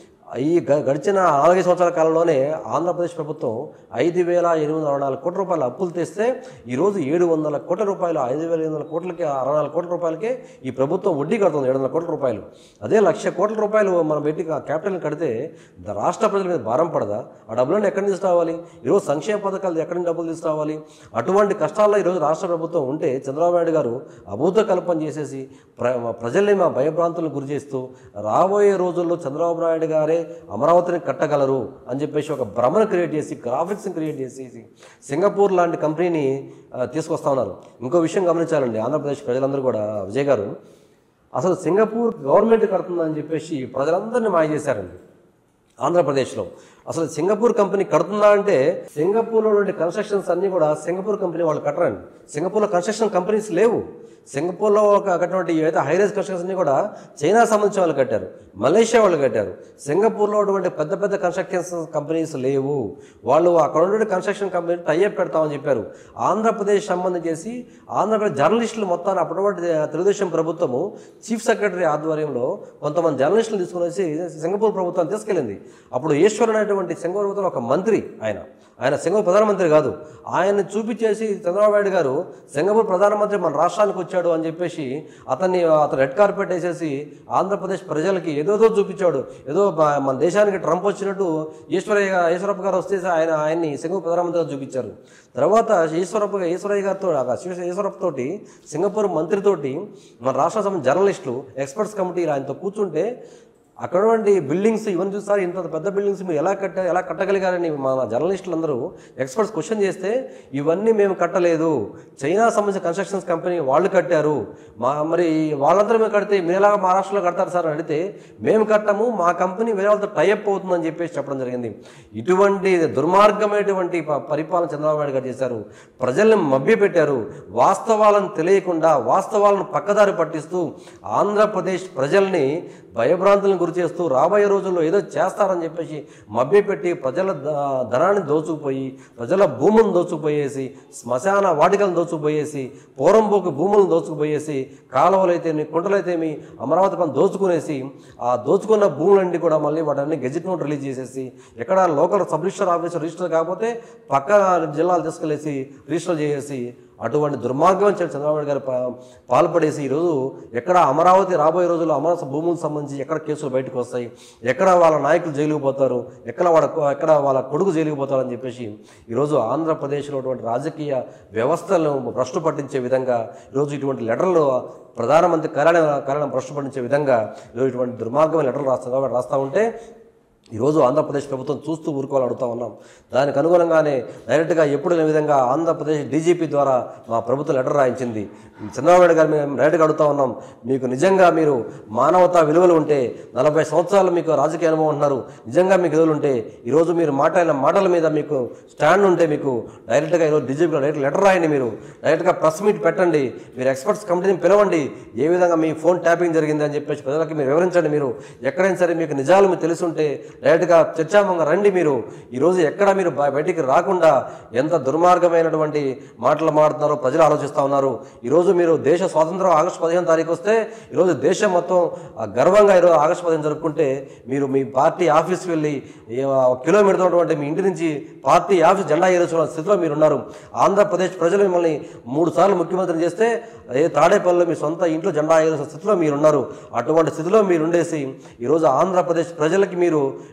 ఈ గ- గడిచిన నాలుగైదు సంవత్సరాల కాలంలోనే ఆంధ్రప్రదేశ్ ప్రభుత్వం ఐదు వేల ఎనిమిది వందల అరవై నాలుగు కోట్ల రూపాయల అప్పులు తెస్తే ఈరోజు ఏడు వందల కోట్ల రూపాయలు ఐదు వేల ఎనిమిది వందల కోట్లకి అరవై నాలుగు కోట్ల రూపాయలకే ఈ ప్రభుత్వం వడ్డీ కడుతుంది ఏడు వందల కోట్ల రూపాయలు అదే లక్ష కోట్ల రూపాయలు మనం పెట్టి ఆ క్యాపిటల్ కడితే ద- రాష్ట్ర ప్రజల మీద భారం పడదా ఆ డబ్బులను ఎక్కడి నుంచి తీసుకురావాలి ఈరోజు సంక్షేమ పథకాలు ఎక్కడి నుంచి డబ్బులు తీసుకురావాలి అటువంటి కష్టాల్లో ఈరోజు రాష్ట్ర ప్రభుత్వం ఉంటే చంద్రబాబు నాయుడు గారు అభూత కల్పన చేసేసి ప్ర ప్రజల్ని మా భయభ్రాంతులకు గురి చేస్తూ రాబోయే రోజుల్లో చంద్రబాబు నాయుడు గారే అమరావతిని కట్టగలరు అని చెప్పేసి ఒక భ్రమను క్రియేట్ చేసి గ్రాఫిక్స్ని క్రియేట్ చేసేసి సింగపూర్ లాంటి కంపెనీని ఆ, తీసుకొస్తా ఉన్నారు ఇంకో విషయం గమనించాలండి ఆంధ్రప్రదేశ్ ప్రజలందరూ కూడా విజయ్ గారు అసలు సింగపూర్ గవర్నమెంట్ కడుతుందని చెప్పేసి ప్రజలందరినీ మాయ చేశారండి ఆంధ్రప్రదేశ్లో అసలు సింగపూర్ కంపెనీ కడుతుందా అంటే సింగపూర్లో ఉండే కన్స్ట్రక్షన్స్ అన్నీ కూడా సింగపూర్ కంపెనీ వాళ్ళు కట్టరండి సింగపూర్లో కన్స్ట్రక్షన్ కంపెనీస్ లేవు సింగపూర్లో ఒక కట్టినటువంటి ఏవైతే హైరేజ్ కన్స్ట్రక్షన్స్ అన్ని కూడా చైనా సంబంధించిన వాళ్ళు కట్టారు మలేషియా వాళ్ళు కట్టారు సింగపూర్లో ఉన్నటువంటి పెద్ద పెద్ద కన్స్ట్రక్షన్ కంపెనీస్ లేవు వాళ్ళు అక్కడ ఉన్నటువంటి కన్స్ట్రక్షన్ కంపెనీ టైఅప్ పెడతామని చెప్పారు ఆంధ్రప్రదేశ్ సంబంధం చేసి ఆంధ్రప్రదేశ్ జర్నలిస్టులు మొత్తాన్ని అప్పటి తెలుగుదేశం ప్రభుత్వము చీఫ్ సెక్రటరీ ఆధ్వర్యంలో కొంతమంది జర్నలిస్టులు తీసుకుని వచ్చి సింగపూర్ ప్రభుత్వం తీసుకెళ్ళింది అప్పుడు ఈశ్వర్ అనేటువంటి సింగపూర్ ప్రభుత్వం ఒక మంత్రి ఆయన ఆయన సింగపూర్ ప్రధానమంత్రి కాదు ఆయన్ని చూపించేసి చంద్రబాబు నాయుడు గారు సింగపూర్ ప్రధానమంత్రి మన రాష్ట్రానికి వచ్చాడు అని చెప్పేసి అతన్ని అతను రెడ్ కార్పెట్ వేసేసి ఆంధ్రప్రదేశ్ ప్రజలకి ఏదోదో చూపించాడు ఏదో మా- మన దేశానికి ట్రంప్ వచ్చినట్టు ఈశ్వరయ్య ఈశ్వరప్ప గారు వస్తే ఆయన ఆయన్ని సింగపూర్ ప్రధానమంత్రిగా చూపించారు తర్వాత ఈశ్వరప్ప ఈశ్వరయ్య గారితో ఆ శివ- ఈశ్వరప్ప తోటి సింగపూర్ మంత్రితోటి మన రాష్ట్ర సంబంధించిన జర్నలిస్టులు ఎక్స్పర్ట్స్ కమిటీ ఆయనతో కూర్చుంటే అక్కడ ఉన్నటువంటి బిల్డింగ్స్ ఇవన్నీ చూస్తారు ఇంత పెద్ద బిల్డింగ్స్ మీరు ఎలా కట్టారు ఎలా కట్టగలిగారని మన జర్నలిస్టులు అందరూ ఎక్స్పర్ట్స్ క్వశ్చన్ చేస్తే ఇవన్నీ మేము కట్టలేదు చైనా సంబంధించిన కన్స్ట్రక్షన్స్ కంపెనీ వాళ్ళు కట్టారు మా మరి వాళ్ళందరూ మేము కడితే మీరు ఎలా మహారాష్ట్రలో కడతారు సార్ అని అడిగితే మేము కట్టము మా కంపెనీ వేరే వాళ్ళతో టైఅప్ అవుతుందని చెప్పేసి చెప్పడం జరిగింది ఇటువంటి దుర్మార్గమైనటువంటి ప- పరిపాలన చంద్రబాబు నాయుడు గారు చేశారు ప్రజల్ని మభ్యపెట్టారు వాస్తవాలను తెలియకుండా వాస్తవాలను పక్కదారి పట్టిస్తూ ఆంధ్రప్రదేశ్ ప్రజల్ని భయభ్రాంతులను గురి చేస్తూ రాబోయే రోజుల్లో ఏదో చేస్తారని చెప్పేసి మభ్యపెట్టి ప్రజల ద- ధనాన్ని దోచుకుపోయి ప్రజల భూములను దోచుకుపోయేసి శ్మశాన వాటికలను దోచుకుపోయేసి పోరంబోకు భూములను దోచుకుపోయేసి కాలువలైతేమి కుంటలైతేమి అమరావతి పని దోచుకునేసి ఆ దోచుకున్న భూములన్నీ కూడా మళ్ళీ వాటన్ని గెజిట్ నోట్ రిలీజ్ చేసేసి ఎక్కడ local sub register officer register కాకపోతే పక్క జిల్లాలు తీసుకెళ్లేసి రిజిస్టర్ చేసేసి అటువంటి దుర్మార్గం చంద్రబాబు నాయుడు గారు పా- పాల్పడేసి ఈరోజు ఎక్కడ అమరావతి రాబోయే రోజుల్లో అమరావతి భూములకు సంబంధించి ఎక్కడ కేసులు బయటకు వస్తాయి ఎక్కడ వాళ్ళ నాయకులు జైలుకు పోతారు ఎక్కడ వాళ్ళ ఎక్కడ వాళ్ళ కొడుకు జైలుకు పోతారని చెప్పేసి ఈరోజు ఆంధ్రప్రదేశ్లో ఉన్నటువంటి రాజకీయ వ్యవస్థలను భ్రష్టు పట్టించే విధంగా ఈరోజు ఇటువంటి లెటర్లు ప్రధానమంత్రి కార్యాలయం కార్యాలయం భ్రష్టు పట్టించే విధంగా ఈరోజు ఇటువంటి దుర్మార్గమైన లెటర్లు రాస్తా కాబట్టి రాస్తా ఉంటే ఈరోజు ఆంధ్రప్రదేశ్ ప్రభుత్వం చూస్తూ ఊరుకోవాలని అడుగుతా ఉన్నాం దానికి అనుగుణంగానే డైరెక్ట్గా ఎప్పుడు లేని విధంగా ఆంధ్రప్రదేశ్ డీజీపీ ద్వారా మా ప్రభుత్వం లెటర్ రాయించింది చంద్రబాబు నాయుడు గారు మేము డైరెక్ట్గా అడుగుతా ఉన్నాం మీకు నిజంగా మీరు మానవతా విలువలు ఉంటే నలభై సంవత్సరాలు మీకు రాజకీయ అనుభవం ఉంటున్నారు నిజంగా మీకు విలువలు ఉంటే ఈరోజు మీరు మాట్లాడిన మాటల మీద మీకు స్టాండ్ ఉంటే మీకు డైరెక్ట్గా ఈరోజు డీజీపీ డైరెక్ట్ లెటర్ రాయండి మీరు డైరెక్ట్గా ప్రెస్ మీట్ పెట్టండి మీరు ఎక్స్పర్ట్స్ కమిటీని పిలవండి ఏ విధంగా మీ ఫోన్ ట్యాపింగ్ జరిగింది అని చెప్పేసి ప్రజలకి మీరు వివరించండి మీరు ఎక్కడైనా సరే మీకు నిజాలు మీకు తెలుసుంటే డైరెక్ట్గా చర్చామంగా రండి మీరు ఈరోజు ఎక్కడ మీరు బయ- బయటికి రాకుండా ఎంత దుర్మార్గమైనటువంటి మాటలు మాడుతున్నారో ప్రజలు ఆలోచిస్తూ ఉన్నారు ఈరోజు మీరు దేశ స్వాతంత్రం ఆగస్టు పదిహేను తారీఖు వస్తే ఈరోజు దేశం మొత్తం ఆ, గర్వంగా ఈరోజు ఆగస్టు పదిహేను జరుపుకుంటే మీరు మీ పార్టీ ఆఫీస్కి వెళ్ళి ఏ, ఆ, కిలోమీటర్ ఉన్నటువంటి మీ ఇంటి నుంచి పార్టీ ఆఫీస్ జెండా ఎగరేసుకున్న స్థితిలో మీరు ఉన్నారు ఆంధ్రప్రదేశ్ ప్రజలు మిమ్మల్ని మూడు సార్లు ముఖ్యమంత్రిని చేస్తే ఏ తాడేపల్లిలో మీ సొంత ఇంట్లో జెండా ఎగరేసిన స్థితిలో మీరు ఉన్నారు అటువంటి స్థితిలో మీరు ఉండేసి ఈరోజు ఆంధ్రప్రదేశ్ ప్రజలకి మీరు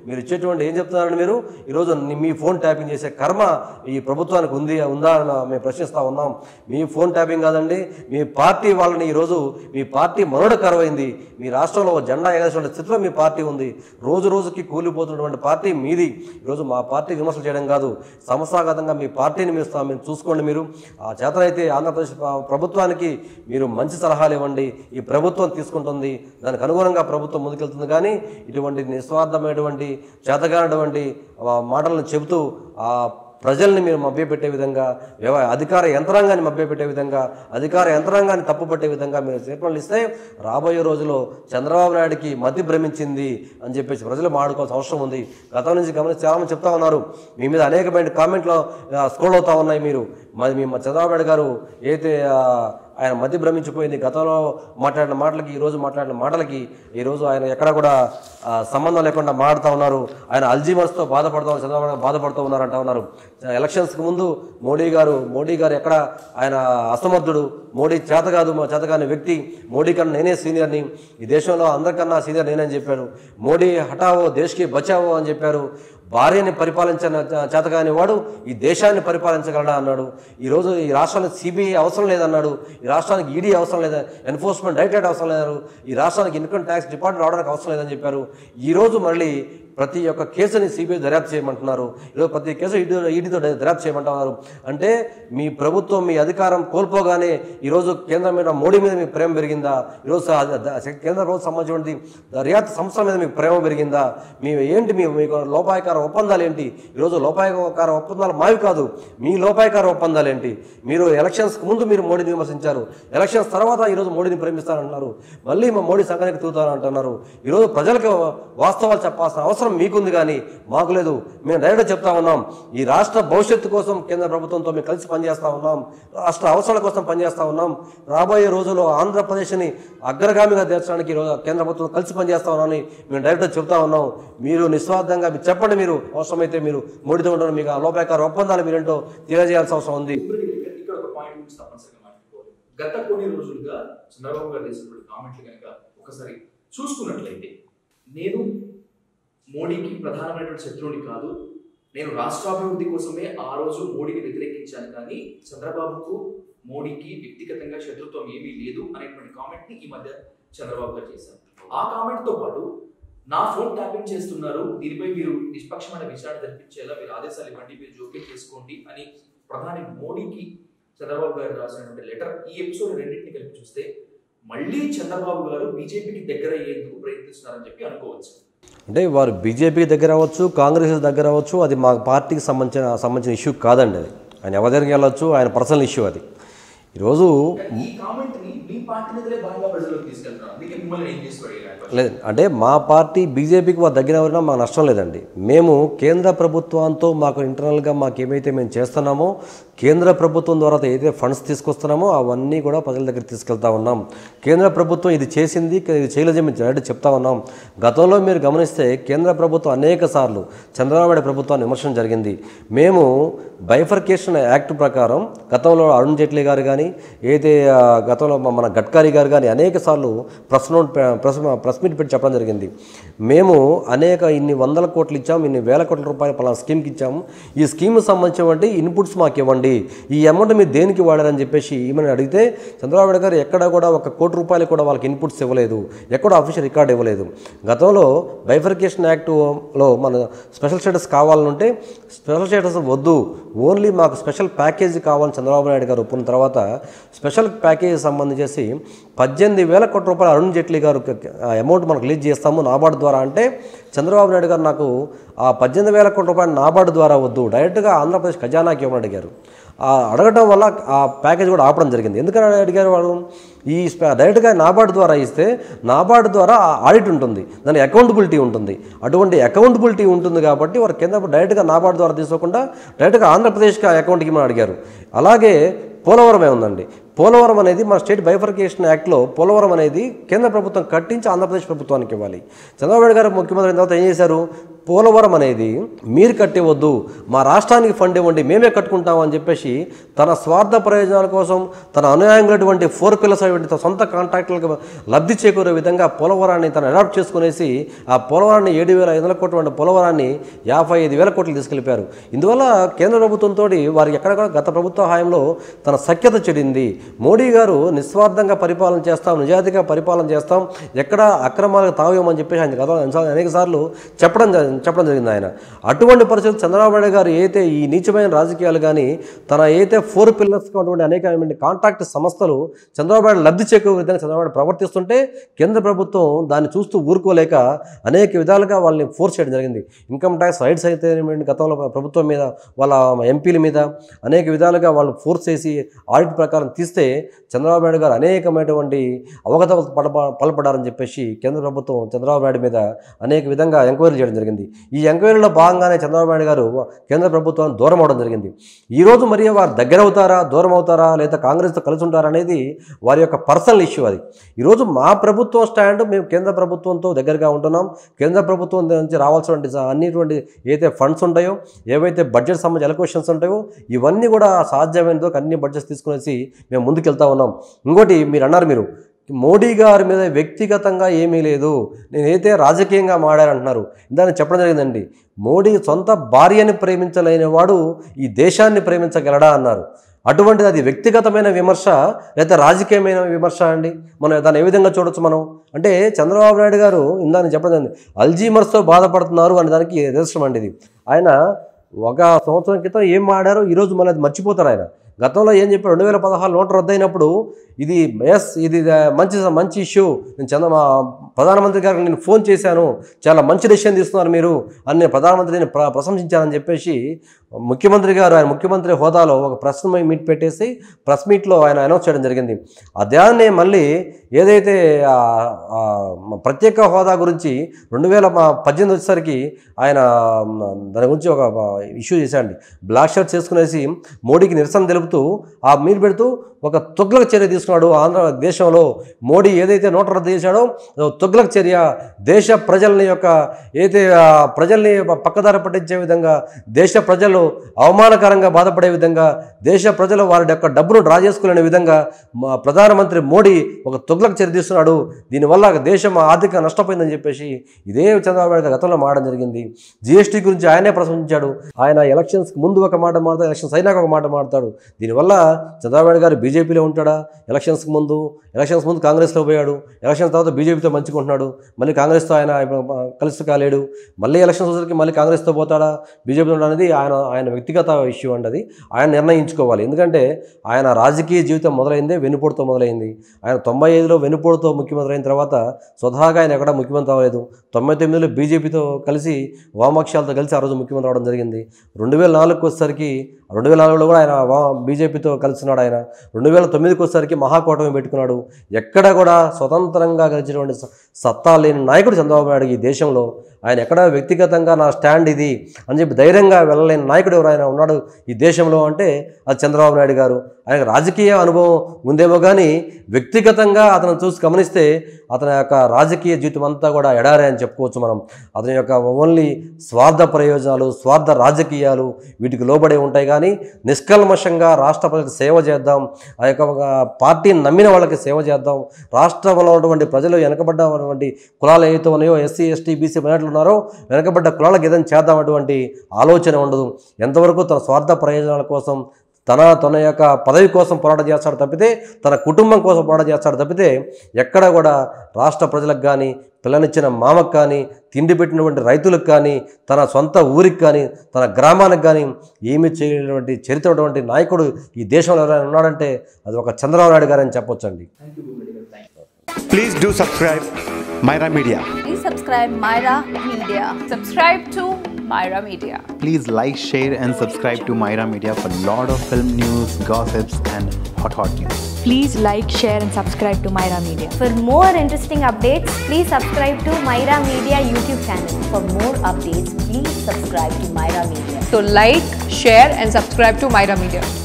మీరు ఇచ్చేటువంటి ఏం చెప్తున్నారండి మీరు ఈరోజు ని- మీ ఫోన్ ట్యాపింగ్ చేసే కర్మ ఈ ప్రభుత్వానికి ఉంది ఉందా అని మేము ప్రశ్నిస్తూ ఉన్నాం మీ ఫోన్ ట్యాపింగ్ కాదండి మీ పార్టీ వాళ్ళని ఈరోజు మీ పార్టీ మనుడ కరువైంది మీ రాష్ట్రంలో ఒక జెండా ఎగరేసిన స్థితిలో మీ పార్టీ ఉంది రోజు రోజుకి కూలిపోతున్నటువంటి పార్టీ మీది ఈరోజు మా పార్టీ విమర్శలు చేయడం కాదు సంస్థాగతంగా మీ పార్టీని మీరు స్థా- మీరు చూసుకోండి మీరు ఆ చేతనైతే ఆంధ్రప్రదేశ్ ప్ర- ప్రభుత్వానికి మీరు మంచి సలహాలు ఇవ్వండి ఈ ప్రభుత్వం తీసుకుంటుంది దానికి అనుగుణంగా ప్రభుత్వం ముందుకెళ్తుంది కానీ ఇటువంటి నిస్వార్థమైనటువంటి చేతగానటువంటి ఆ, మాటలను చెబుతూ ఆ ప్రజల్ని మీరు మభ్యపెట్టే విధంగా వ్యవ అధికార యంత్రాంగాన్ని మభ్యపెట్టే విధంగా అధికార యంత్రాంగాన్ని తప్పుపట్టే విధంగా మీరు స్టేట్మెంట్లు ఇస్తే రాబోయే రోజుల్లో చంద్రబాబు నాయుడుకి మతి భ్రమించింది అని చెప్పేసి ప్రజలు మాడుకోవాల్సిన అవసరం ఉంది గతం నుంచి గమనించి చాలామంది చెప్తా ఉన్నారు మీ మీద అనేకమైన కామెంట్లు స్క్రోల్ అవుతా ఉన్నాయి మీరు మరి మీ చంద్రబాబు నాయుడు గారు ఏదైతే ఆ, ఆయన మతి భ్రమించిపోయింది గతంలో మాట్లాడిన మాటలకి ఈ రోజు మాట్లాడిన మాటలకి ఈ రోజు ఆయన ఎక్కడ కూడా ఆ, సంబంధం లేకుండా మాట్లాడుతూ ఉన్నారు ఆయన అల్జీమర్స్తో బాధపడుతూ చంద్రబాబు నాయుడు బాధపడుతూ ఉన్నారు అంటా ఉన్నారు ఎలక్షన్స్కి ముందు మోడీ గారు మోడీ గారు ఎక్కడ ఆయన అసమర్థుడు మోడీ చేత కాదు మా చేతగాని వ్యక్తి మోడీ కన్నా నేనే సీనియర్ని ఈ దేశంలో అందరికన్నా సీనియర్ నేనని చెప్పారు మోడీ హఠావో దేశ్కి బచావో అని చెప్పారు భార్యని పరిపాలించిన చేతగాని వాడు ఈ దేశాన్ని పరిపాలించగలడా అన్నాడు ఈరోజు ఈ రాష్ట్రానికి సిబిఐ అవసరం లేదన్నాడు ఈ రాష్ట్రానికి ఈడీ అవసరం లేదా ఎన్ఫోర్స్మెంట్ డైరెక్టరేట్ అవసరం లేదన్నారు ఈ రాష్ట్రానికి ఇన్కమ్ ట్యాక్స్ డిపార్ట్మెంట్ రావడానికి అవసరం లేదని చెప్పారు ఈరోజు మళ్ళీ ప్రతి ఒక్క కేసుని సిబిఐ దర్యాప్తు చేయమంటున్నారు ఈరోజు ప్రతి కేసు ఈడీ ఈడీతో దర్యాప్తు చేయమంటున్నారు అంటే మీ ప్రభుత్వం మీ అధికారం కోల్పోగానే ఈరోజు కేంద్రం మీద మోడీ మీద మీకు ప్రేమ పెరిగిందా ఈరోజు స- ద- కేంద్ర ప్రభుత్వం సంబంధించినటువంటి దర్యాప్తు సంస్థల మీద మీకు ప్రేమ పెరిగిందా మీ ఏంటి మీ మీకు లోపాయకార ఒప్పందాలు ఏంటి ఈరోజు లోపాయకార ఒప్పందాలు మావి కాదు మీ లోపాయకార ఒప్పందాలు ఏంటి మీరు ఎలక్షన్స్కి ముందు మీరు మోడీని విమర్శించారు ఎలక్షన్స్ తర్వాత ఈరోజు మోడీని ప్రేమిస్తారంటున్నారు మళ్ళీ మా మోడీ సంఘానికి తూతారు అంటున్నారు ఈరోజు ప్రజలకు వాస్తవాలు చెప్పాల్సిన అవసరం మీకుంది కానీ మాకు లేదు మేము డైరెక్ట్ చెప్తా ఉన్నాం ఈ రాష్ట్ర భవిష్యత్తు కోసం కేంద్ర ప్రభుత్వంతో మేము కలిసి పనిచేస్తా ఉన్నాం రాష్ట్ర అవసరాల కోసం పనిచేస్తా ఉన్నాం రాబోయే రోజుల్లో ఆంధ్రప్రదేశ్ని అగ్రగామిగా తీర్చడానికి ఈరోజు కేంద్ర ప్రభుత్వం కలిసి పనిచేస్తా ఉన్నామని మేము డైరెక్ట్ చెప్తా ఉన్నాం మీరు నిస్వార్థంగా మీరు చెప్పండి మీరు అవసరమైతే మీరు మోడీతో ఉండడం మీకు ఆ లోపాయకార ఒప్పందాలు మీరేంటో తెలియజేయాల్సిన అవసరం ఉంది
ఇప్పుడు ఇక్కడ ఇక్కడ ఒక పాయింట్ గురించి తప్పనిసరిగా మాట్లాడుకోవాలి గత కొన్ని రోజులుగా చంద్రబాబు గారు చేసినటువంటి కామెంట్లు కనుక ఒకసారి చూసుకున్నట్లయితే నేను మోడీకి ప్రధానమైనటువంటి శత్రువుని కాదు నేను రాష్ట్రాభివృద్ధి కోసమే ఆ రోజు మోడీని వ్యతిరేకించాను కానీ చంద్రబాబుకు మోడీకి వ్యక్తిగతంగా శత్రుత్వం ఏమీ లేదు అనేటువంటి కామెంట్ ని ఈ మధ్య చంద్రబాబు గారు చేశారు ఆ కామెంట్ తో పాటు నా ఫోన్ ట్యాపింగ్ చేస్తున్నారు దీనిపై మీరు నిష్పక్షమైన విచారణ జరిపించేలా మీరు ఆదేశాలు ఇవ్వండి మీరు జోక్యం చేసుకోండి అని ప్రధాని మోడీకి చంద్రబాబు గారు రాసినటువంటి లెటర్ ఈ ఎపిసోడ్ రెండింటిని కలిపి చూస్తే మళ్ళీ చంద్రబాబు గారు బీజేపీకి దగ్గర అయ్యేందుకు ప్రయత్నిస్తున్నారని చెప్పి అనుకోవచ్చు
అంటే వారు బీజేపీకి దగ్గర అవ్వచ్చు కాంగ్రెస్ దగ్గర అవ్వచ్చు అది మా పార్టీకి సంబంధించిన సంబంధించిన ఇష్యూ కాదండి అది ఆయన ఎవరి దగ్గరికి వెళ్ళొచ్చు ఆయన పర్సనల్ ఇష్యూ అది ఈరోజు
కానీ ఈ కామెంట్ ని మీ పార్టీ నేతలే బాగా ప్రజలకు తీసుకెళ్తున్నారు అందుకే మిమ్మల్ని ఏం చేసి అడిగారు
లేదు అంటే మా పార్టీ బీజేపీకి వారి దగ్గర ఎవరైనా మాకు నష్టం లేదండి మేము కేంద్ర ప్రభుత్వంతో మాకు ఇంటర్నల్గా మాకు ఏమైతే మేము చేస్తున్నామో కేంద్ర ప్రభుత్వం ద్వారా ఏదైతే ఫండ్స్ తీసుకొస్తున్నామో అవన్నీ కూడా ప్రజల దగ్గర తీసుకెళ్తా ఉన్నాం కేంద్ర ప్రభుత్వం ఇది చేసింది ఇది చేయలేదని మేము డైరెక్ట్ చెప్తా ఉన్నాం గతంలో మీరు గమనిస్తే కేంద్ర ప్రభుత్వం అనేక సార్లు చంద్రబాబు నాయుడు ప్రభుత్వాన్ని విమర్శనం జరిగింది మేము బైఫర్కేషన్ యాక్ట్ ప్రకారం గతంలో అరుణ్ జైట్లీ గారు కానీ ఏదైతే ఆ, గతంలో మన గడ్కరీ గారు కానీ అనేక సార్లు ప్రెస్ నోట్ పె- ప్రెస్ ప్రెస్ మీట్ పెట్టి చెప్పడం జరిగింది మేము అనేక ఇన్ని వందల కోట్లు ఇచ్చాము ఇన్ని వేల కోట్ల రూపాయలు పలానా స్కీమ్కి ఇచ్చాము ఈ స్కీమ్ సంబంధించినటువంటి ఇన్పుట్స్ మాకు ఇవ్వండి ఈ అమౌంట్ మీరు దేనికి వాడారని చెప్పేసి ఈమెను అడిగితే చంద్రబాబు నాయుడు గారు ఎక్కడ కూడా ఒక కోటి రూపాయలు కూడా వాళ్ళకి ఇన్పుట్స్ ఇవ్వలేదు ఎక్కడ ఆఫీషియల్ రికార్డ్ ఇవ్వలేదు గతంలో బైఫర్కేషన్ యాక్ట్లో మన స్పెషల్ స్టేటస్ కావాలంటే స్పెషల్ స్టేటస్ వద్దు ఓన్లీ మాకు స్పెషల్ ప్యాకేజీ కావాలని చంద్రబాబు నాయుడు గారు ఒప్పుకున్న తర్వాత స్పెషల్ ప్యాకేజీ సంబంధించేసి పద్దెనిమిది వేల కోట్ల రూపాయలు అరుణ్ జైట్లీ గారు అమౌంట్ మనకు రిలీజ్ చేస్తాము నాబార్డు ద్వారా అంటే చంద్రబాబు నాయుడు గారు నాకు ఆ పద్దెనిమిది వేల కోట్ల రూపాయలు నాబార్డు ద్వారా వద్దు డైరెక్ట్గా ఆంధ్రప్రదేశ్ ఖజానాకి ఇవ్వమని అడిగారు ఆ అడగడం వల్ల ఆ ప్యాకేజ్ కూడా ఆపడం జరిగింది ఎందుకని అడిగారు వాడు ఈ స్ప- డైరెక్ట్గా నాబార్డు ద్వారా ఇస్తే నాబార్డు ద్వారా ఆ ఆడిట్ ఉంటుంది దాని అకౌంటబిలిటీ ఉంటుంది అటువంటి అకౌంటబిలిటీ ఉంటుంది కాబట్టి వారు కేంద్ర డైరెక్ట్గా నాబార్డు ద్వారా తీసుకోకుండా డైరెక్ట్గా ఆంధ్రప్రదేశ్కి ఆ అకౌంట్కి మనం అడిగారు అలాగే పోలవరం ఉందండి పోలవరం అనేది మన స్టేట్ బైఫర్కేషన్ యాక్ట్లో పోలవరం అనేది కేంద్ర ప్రభుత్వం కట్టించి ఆంధ్రప్రదేశ్ ప్రభుత్వానికి ఇవ్వాలి చంద్రబాబు నాయుడు గారు ముఖ్యమంత్రి అయిన తర్వాత ఏం చేశారు పోలవరం అనేది మీరు కట్టివద్దు మా రాష్ట్రానికి ఫండ్ ఇవ్వండి మేమే కట్టుకుంటాం అని చెప్పేసి తన స్వార్థ ప్రయోజనాల కోసం తన అనుయాయులైనటువంటి ఫోర్ పిల్లర్స్ ఉన్నటువంటి తన సొంత కాంట్రాక్టులకు లబ్ధి చేకూరే విధంగా పోలవరాన్ని తను అడాప్ట్ చేసుకునేసి ఆ పోలవరాన్ని ఏడు వేల ఐదు వందల కోట్ల వంటి పోలవరాన్ని యాభై ఐదు వేల కోట్లు తీసుకెళ్లిపారు ఇందువల్ల కేంద్ర ప్రభుత్వంతో వారికి ఎక్కడ కూడా గత ప్రభుత్వ హాయంలో తన సఖ్యత చెడింది మోడీ గారు నిస్వార్థంగా పరిపాలన చేస్తాం నిజాయితీగా పరిపాలన చేస్తాం ఎక్కడ అక్రమాలకు తావేమని చెప్పేసి ఆయన గత అనేక సార్లు చెప్పడం జ- చెప్పడం జరిగింది ఆయన అటువంటి పరిస్థితులు చంద్రబాబు నాయుడు గారు ఏదైతే ఈ నీచమైన రాజకీయాలు కానీ తన ఏదైతే ఫోర్ పిల్లర్స్గా ఉన్నటువంటి అనేకమైన కాంట్రాక్ట్ సంస్థలు చంద్రబాబు నాయుడు లబ్ధి చేకూరే విధంగా చంద్రబాబు నాయుడు ప్రవర్తిస్తుంటే కేంద్ర ప్రభుత్వం దాన్ని చూస్తూ ఊరుకోలేక అనేక విధాలుగా వాళ్ళని ఫోర్స్ చేయడం జరిగింది ఇన్కమ్ ట్యాక్స్ రైట్స్ అయితే ఏమిటి గతంలో ప్రభుత్వం మీద వాళ్ళ ఎంపీల మీద అనేక విధాలుగా వాళ్ళు ఫోర్స్ చేసి ఆడిట్ ప్రకారం తీస్తే చంద్రబాబు నాయుడు గారు అనేకమైనటువంటి అవగతవలు పడ పలపడారని చెప్పేసి కేంద్ర ప్రభుత్వం చంద్రబాబు నాయుడు మీద అనేక విధంగా ఎంక్వైరీ చేయడం జరిగింది ఈ ఎంక్వైరీలో భాగంగానే చంద్రబాబు నాయుడు గారు కేంద్ర ప్రభుత్వాన్ని దూరం అవడం జరిగింది ఈరోజు మరి వారు దగ్గర అవుతారా దూరం అవుతారా లేదా కాంగ్రెస్తో కలిసి ఉంటారా అనేది వారి యొక్క పర్సనల్ ఇష్యూ అది ఈరోజు మా ప్రభుత్వం స్టాండ్ మేము కేంద్ర ప్రభుత్వంతో దగ్గరగా ఉంటున్నాం కేంద్ర ప్రభుత్వం నుంచి రావాల్సినటువంటి స- అన్నిటువంటి ఏదైతే ఫండ్స్ ఉంటాయో ఏవైతే బడ్జెట్ సంబంధించి ఎలక్వేషన్స్ ఉంటాయో ఇవన్నీ కూడా సాధ్యమైనందుకు అన్ని బడ్జెట్స్ తీసుకునేసి మేము ముందుకెళ్తా ఉన్నాం ఇంకోటి మీరు అన్నారు మీరు మోడీ గారి మీద వ్యక్తిగతంగా ఏమీ లేదు నేనైతే రాజకీయంగా మాడారంటున్నారు ఇందాక చెప్పడం జరిగిందండి మోడీ సొంత భార్యని ప్రేమించలేని వాడు ఈ దేశాన్ని ప్రేమించగలడా అన్నారు అటువంటిది అది వ్యక్తిగతమైన విమర్శ లేదా రాజకీయమైన విమర్శ అండి మనం దాన్ని ఏ విధంగా చూడొచ్చు మనం అంటే చంద్రబాబు నాయుడు గారు ఇందాక చెప్పడం జరిగింది అల్జీమర్స్తో బాధపడుతున్నారు అనే దానికి నిదర్శనం అండి ఇది ఆయన ఒక సంవత్సరం క్రితం ఏం మాడారో ఈరోజు మళ్ళీ అది మర్చిపోతారు ఆయన గతంలో ఏం చెప్పారు రెండు వేల పదహారు నోటు రద్దయినప్పుడు ఇది ఎస్ ఇది ఆ, మంచి మంచి ఇష్యూ నేను చంద్ర మా ప్రధానమంత్రి గారికి నేను ఫోన్ చేశాను చాలా మంచి డెసిషన్ తీసుకున్నారు మీరు అని నేను ప్రధానమంత్రిని ప్ర ప్రశంసించానని చెప్పేసి ముఖ్యమంత్రి గారు ఆయన ముఖ్యమంత్రి హోదాలో ఒక ప్రెస్ మీట్ పెట్టేసి ప్రెస్ మీట్లో ఆయన అనౌన్స్ చేయడం జరిగింది అదాన్ని మళ్ళీ ఏదైతే ఆ, ఆ, ప్రత్యేక హోదా గురించి రెండు వేల పద్దెనిమిది వచ్చేసరికి ఆయన మ, దాని గురించి ఒక ఇష్యూ చేశాడండి బ్లాక్ షర్ట్ చేసుకునేసి మోడీకి నిరసన తెలుపుతూ ఆ మీట్ పెడుతూ ఒక తుగ్లక చర్య తీసుకున్నాడు ఆంధ్ర దేశంలో మోడీ ఏదైతే నోట రద్దు చేశాడో అదో తుగ్లక చర్య దేశ ప్రజల్ని యొక్క ఏదైతే ఆ, ప్రజల్ని పక్కదారి పట్టించే విధంగా దేశ ప్రజలు అవమానకరంగా బాధపడే విధంగా దేశ ప్రజలు వారి యొక్క డబ్బును డ్రా చేసుకునే విధంగా మా ప్రధానమంత్రి మోడీ ఒక తుగ్లక చర్య తీసుకున్నాడు దీనివల్ల దేశం ఆర్థిక నష్టపోయిందని చెప్పేసి ఇదే చంద్రబాబు నాయుడు గారు గతంలో మాడడం జరిగింది జిఎస్టీ గురించి ఆయనే ప్రశంసించాడు ఆయన ఎలక్షన్స్కి ముందు ఒక మాట మాడతాడు ఎలక్షన్స్ అయినాక ఒక మాట మాడతాడు దీనివల్ల చంద్రబాబు నాయుడు గారు బీజేపీలో ఉంటాడా ఎలక్షన్స్కి ముందు ఎలక్షన్స్ ముందు కాంగ్రెస్లో పోయాడు ఎలక్షన్స్ తర్వాత బీజేపీతో మంచుకుంటున్నాడు మళ్ళీ కాంగ్రెస్తో ఆయన ఇప్పుడు కలిసి కాలేడు మళ్ళీ ఎలక్షన్స్ వచ్చేసరికి మళ్ళీ కాంగ్రెస్తో పోతాడా బీజేపీతో ఉంటాడా అనేది ఆయన ఆయన వ్యక్తిగత ఇష్యూ అండి అది ఆయన నిర్ణయించుకోవాలి ఎందుకంటే ఆయన రాజకీయ జీవితం మొదలైందే వెనుపోటుతో మొదలైంది ఆయన తొంభై ఐదులో వెనుపోటుతో ముఖ్యమంత్రి అయిన తర్వాత స్వతహాగా ఆయన ఎక్కడ ముఖ్యమంత్రి అవ్వలేదు తొంభై తొమ్మిదిలో బీజేపీతో కలిసి వామపక్షాలతో కలిసి ఆ రోజు ముఖ్యమంత్రి అవడం జరిగింది రెండు వేల నాలుగుకి వచ్చేసరికి రెండు వేల నాలుగులో కూడా ఆయన వా బీజేపీతో కలిసినాడు ఆయన రెండు వేల తొమ్మిదికి వచ్చేసరికి మహాకూటమి పెట్టుకున్నాడు ఎక్కడ కూడా స్వతంత్రంగా గెలిచినటువంటి స- సత్తా లేని నాయకుడు చంద్రబాబు నాయుడు ఈ దేశంలో ఆయన ఎక్కడ వ్యక్తిగతంగా నా స్టాండ్ ఇది అని చెప్పి ధైర్యంగా వెళ్ళలేని నాయకుడు ఎవరు ఆయన ఉన్నాడు ఈ దేశంలో అంటే అది చంద్రబాబు నాయుడు గారు ఆయనకు రాజకీయ అనుభవం ఉందేమో కానీ వ్యక్తిగతంగా అతను చూసి గమనిస్తే అతని యొక్క రాజకీయ జీవితం అంతా కూడా ఎడారే అని చెప్పుకోవచ్చు మనం అతని యొక్క ఓన్లీ స్వార్థ ప్రయోజనాలు స్వార్థ రాజకీయాలు వీటికి లోబడే ఉంటాయి కానీ నిష్కల్మషంగా రాష్ట్ర ప్రజలకు సేవ చేద్దాం ఆ యొక్క ఒక పార్టీని నమ్మిన వాళ్ళకి సేవ చేద్దాం రాష్ట్రంలో ఉన్నటువంటి ప్రజలు వెనకబడ్డటువంటి కులాలు ఏవైతే ఉన్నాయో ఎస్సీ ఎస్టీ బీసీ మైనార్టీలు ఉన్నారో వెనకబడ్డ కులాలకు ఏదైనా చేద్దాం అటువంటి ఆలోచన ఉండదు ఎంతవరకు తన స్వార్థ ప్రయోజనాల కోసం తన తన యొక్క పదవి కోసం పోరాటం చేస్తాడు తప్పితే తన కుటుంబం కోసం పోరాటం చేస్తాడు తప్పితే ఎక్కడ కూడా రాష్ట్ర ప్రజలకు కానీ పిల్లనిచ్చిన మామకు కానీ తిండి పెట్టినటువంటి రైతులకు కానీ తన సొంత ఊరికి కానీ తన గ్రామానికి కానీ ఏమీ చేయలేనటువంటి చరిత్ర ఉన్నటువంటి నాయకుడు ఈ దేశంలో ఎవరైనా ఉన్నాడంటే అది ఒక చంద్రబాబు నాయుడు గారని చెప్పొచ్చండి
థ్యాంక్ యూ భూమిరెడ్డి గారు thank you
Please do subscribe Myra Media.
Please subscribe Myra Media.
Subscribe to Myra Media.
Please like, share, and subscribe to Myra Media for lot of film news, gossips, and hot hot news.
Please like, share, and subscribe to Myra Media.
For more interesting updates, please subscribe to Myra Media YouTube channel. For more updates, please subscribe to Myra Media.
So like, share and subscribe to Myra Media.